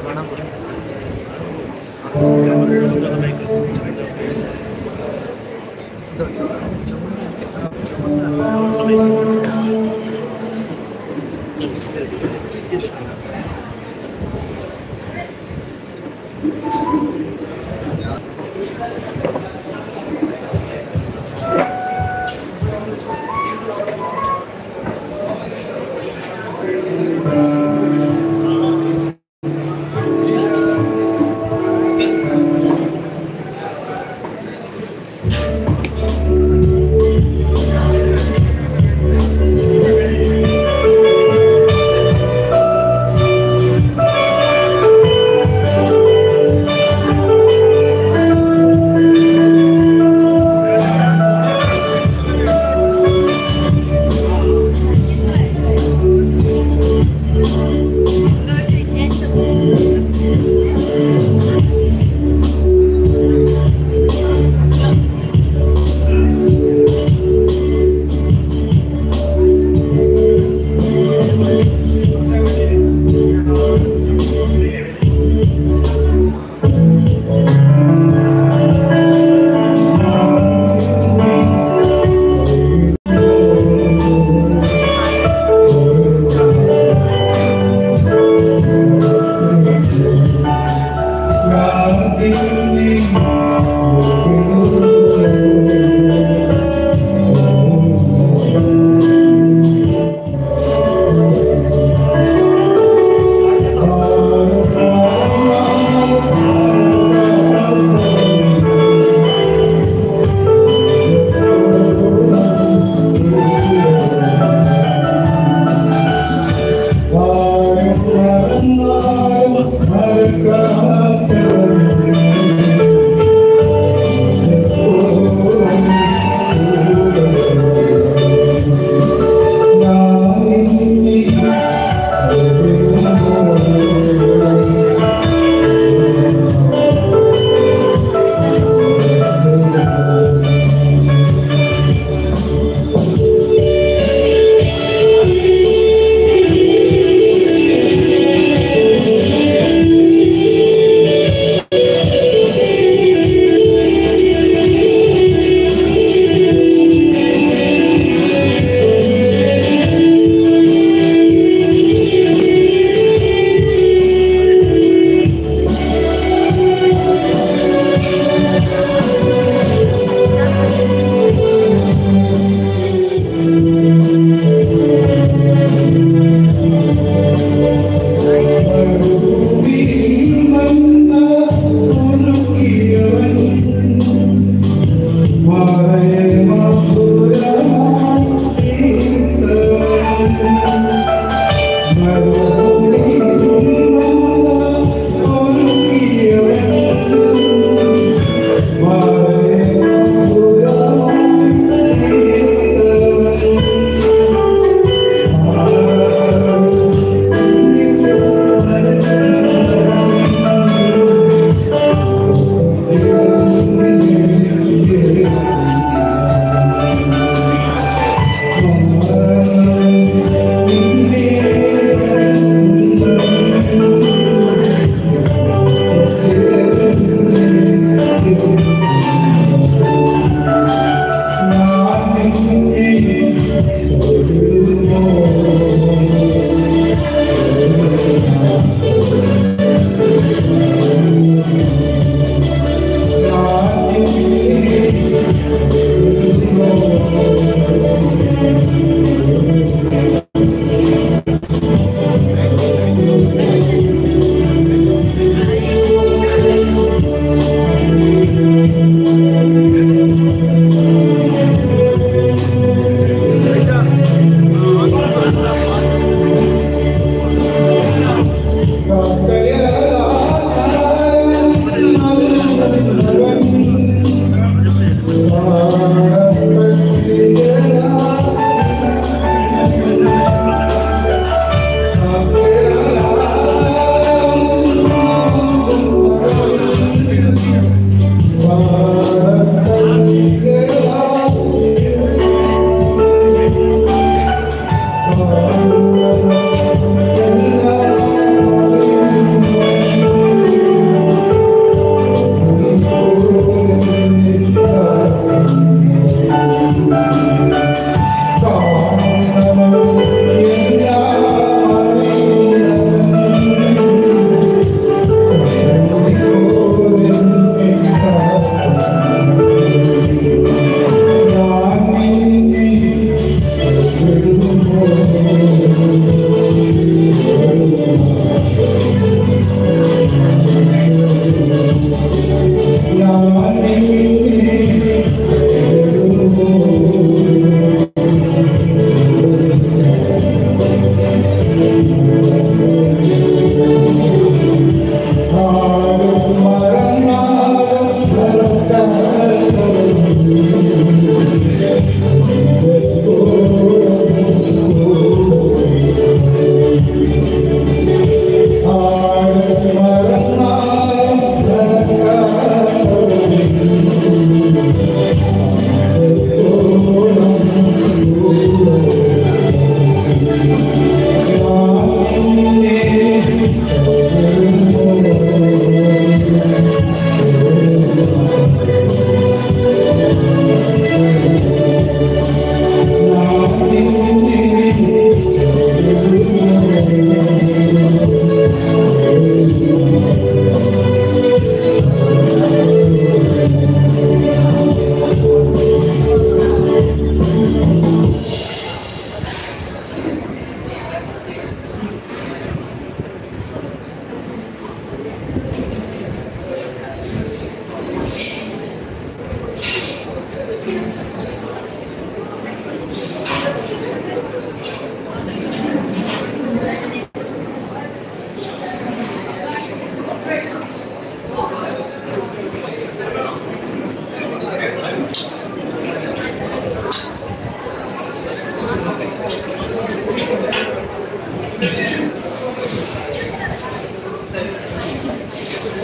ും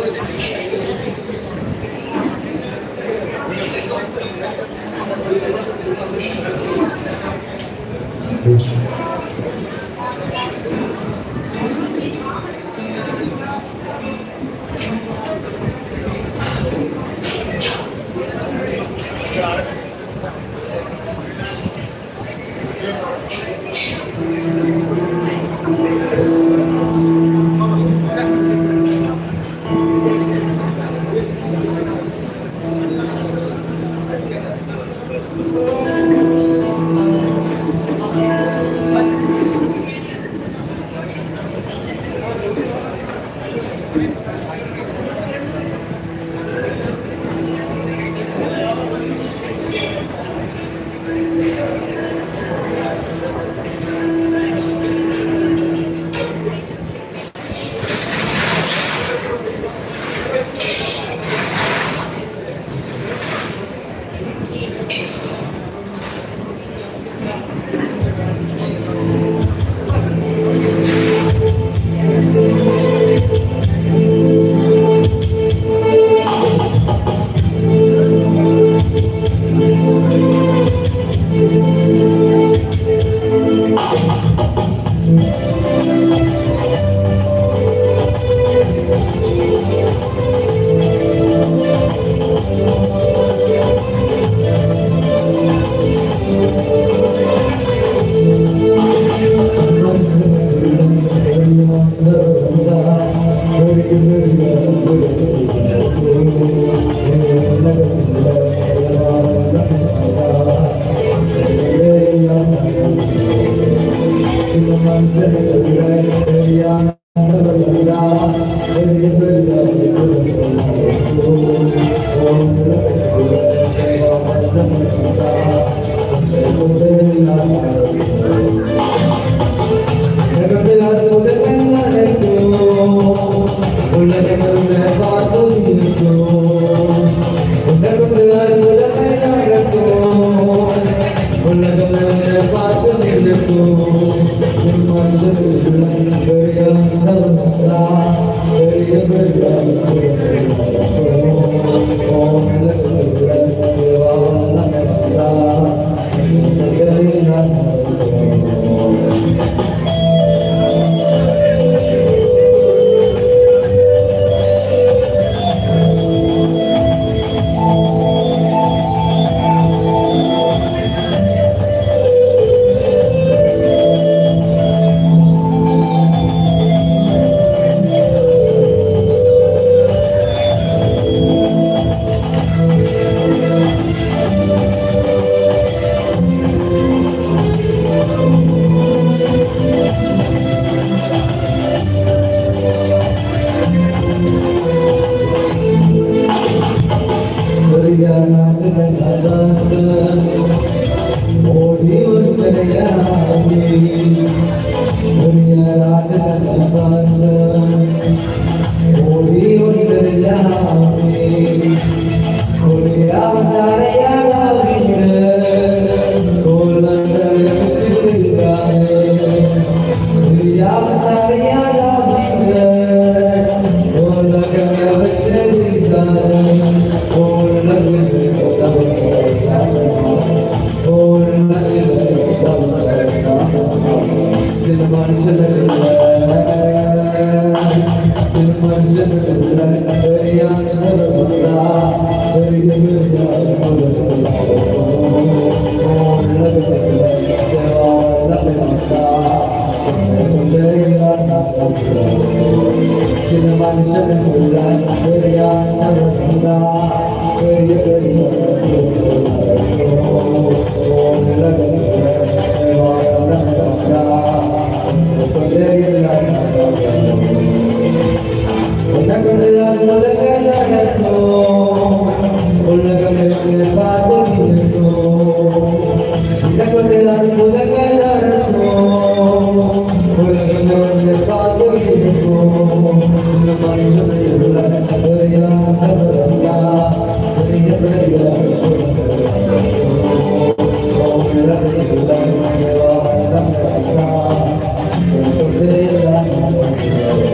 Thank you.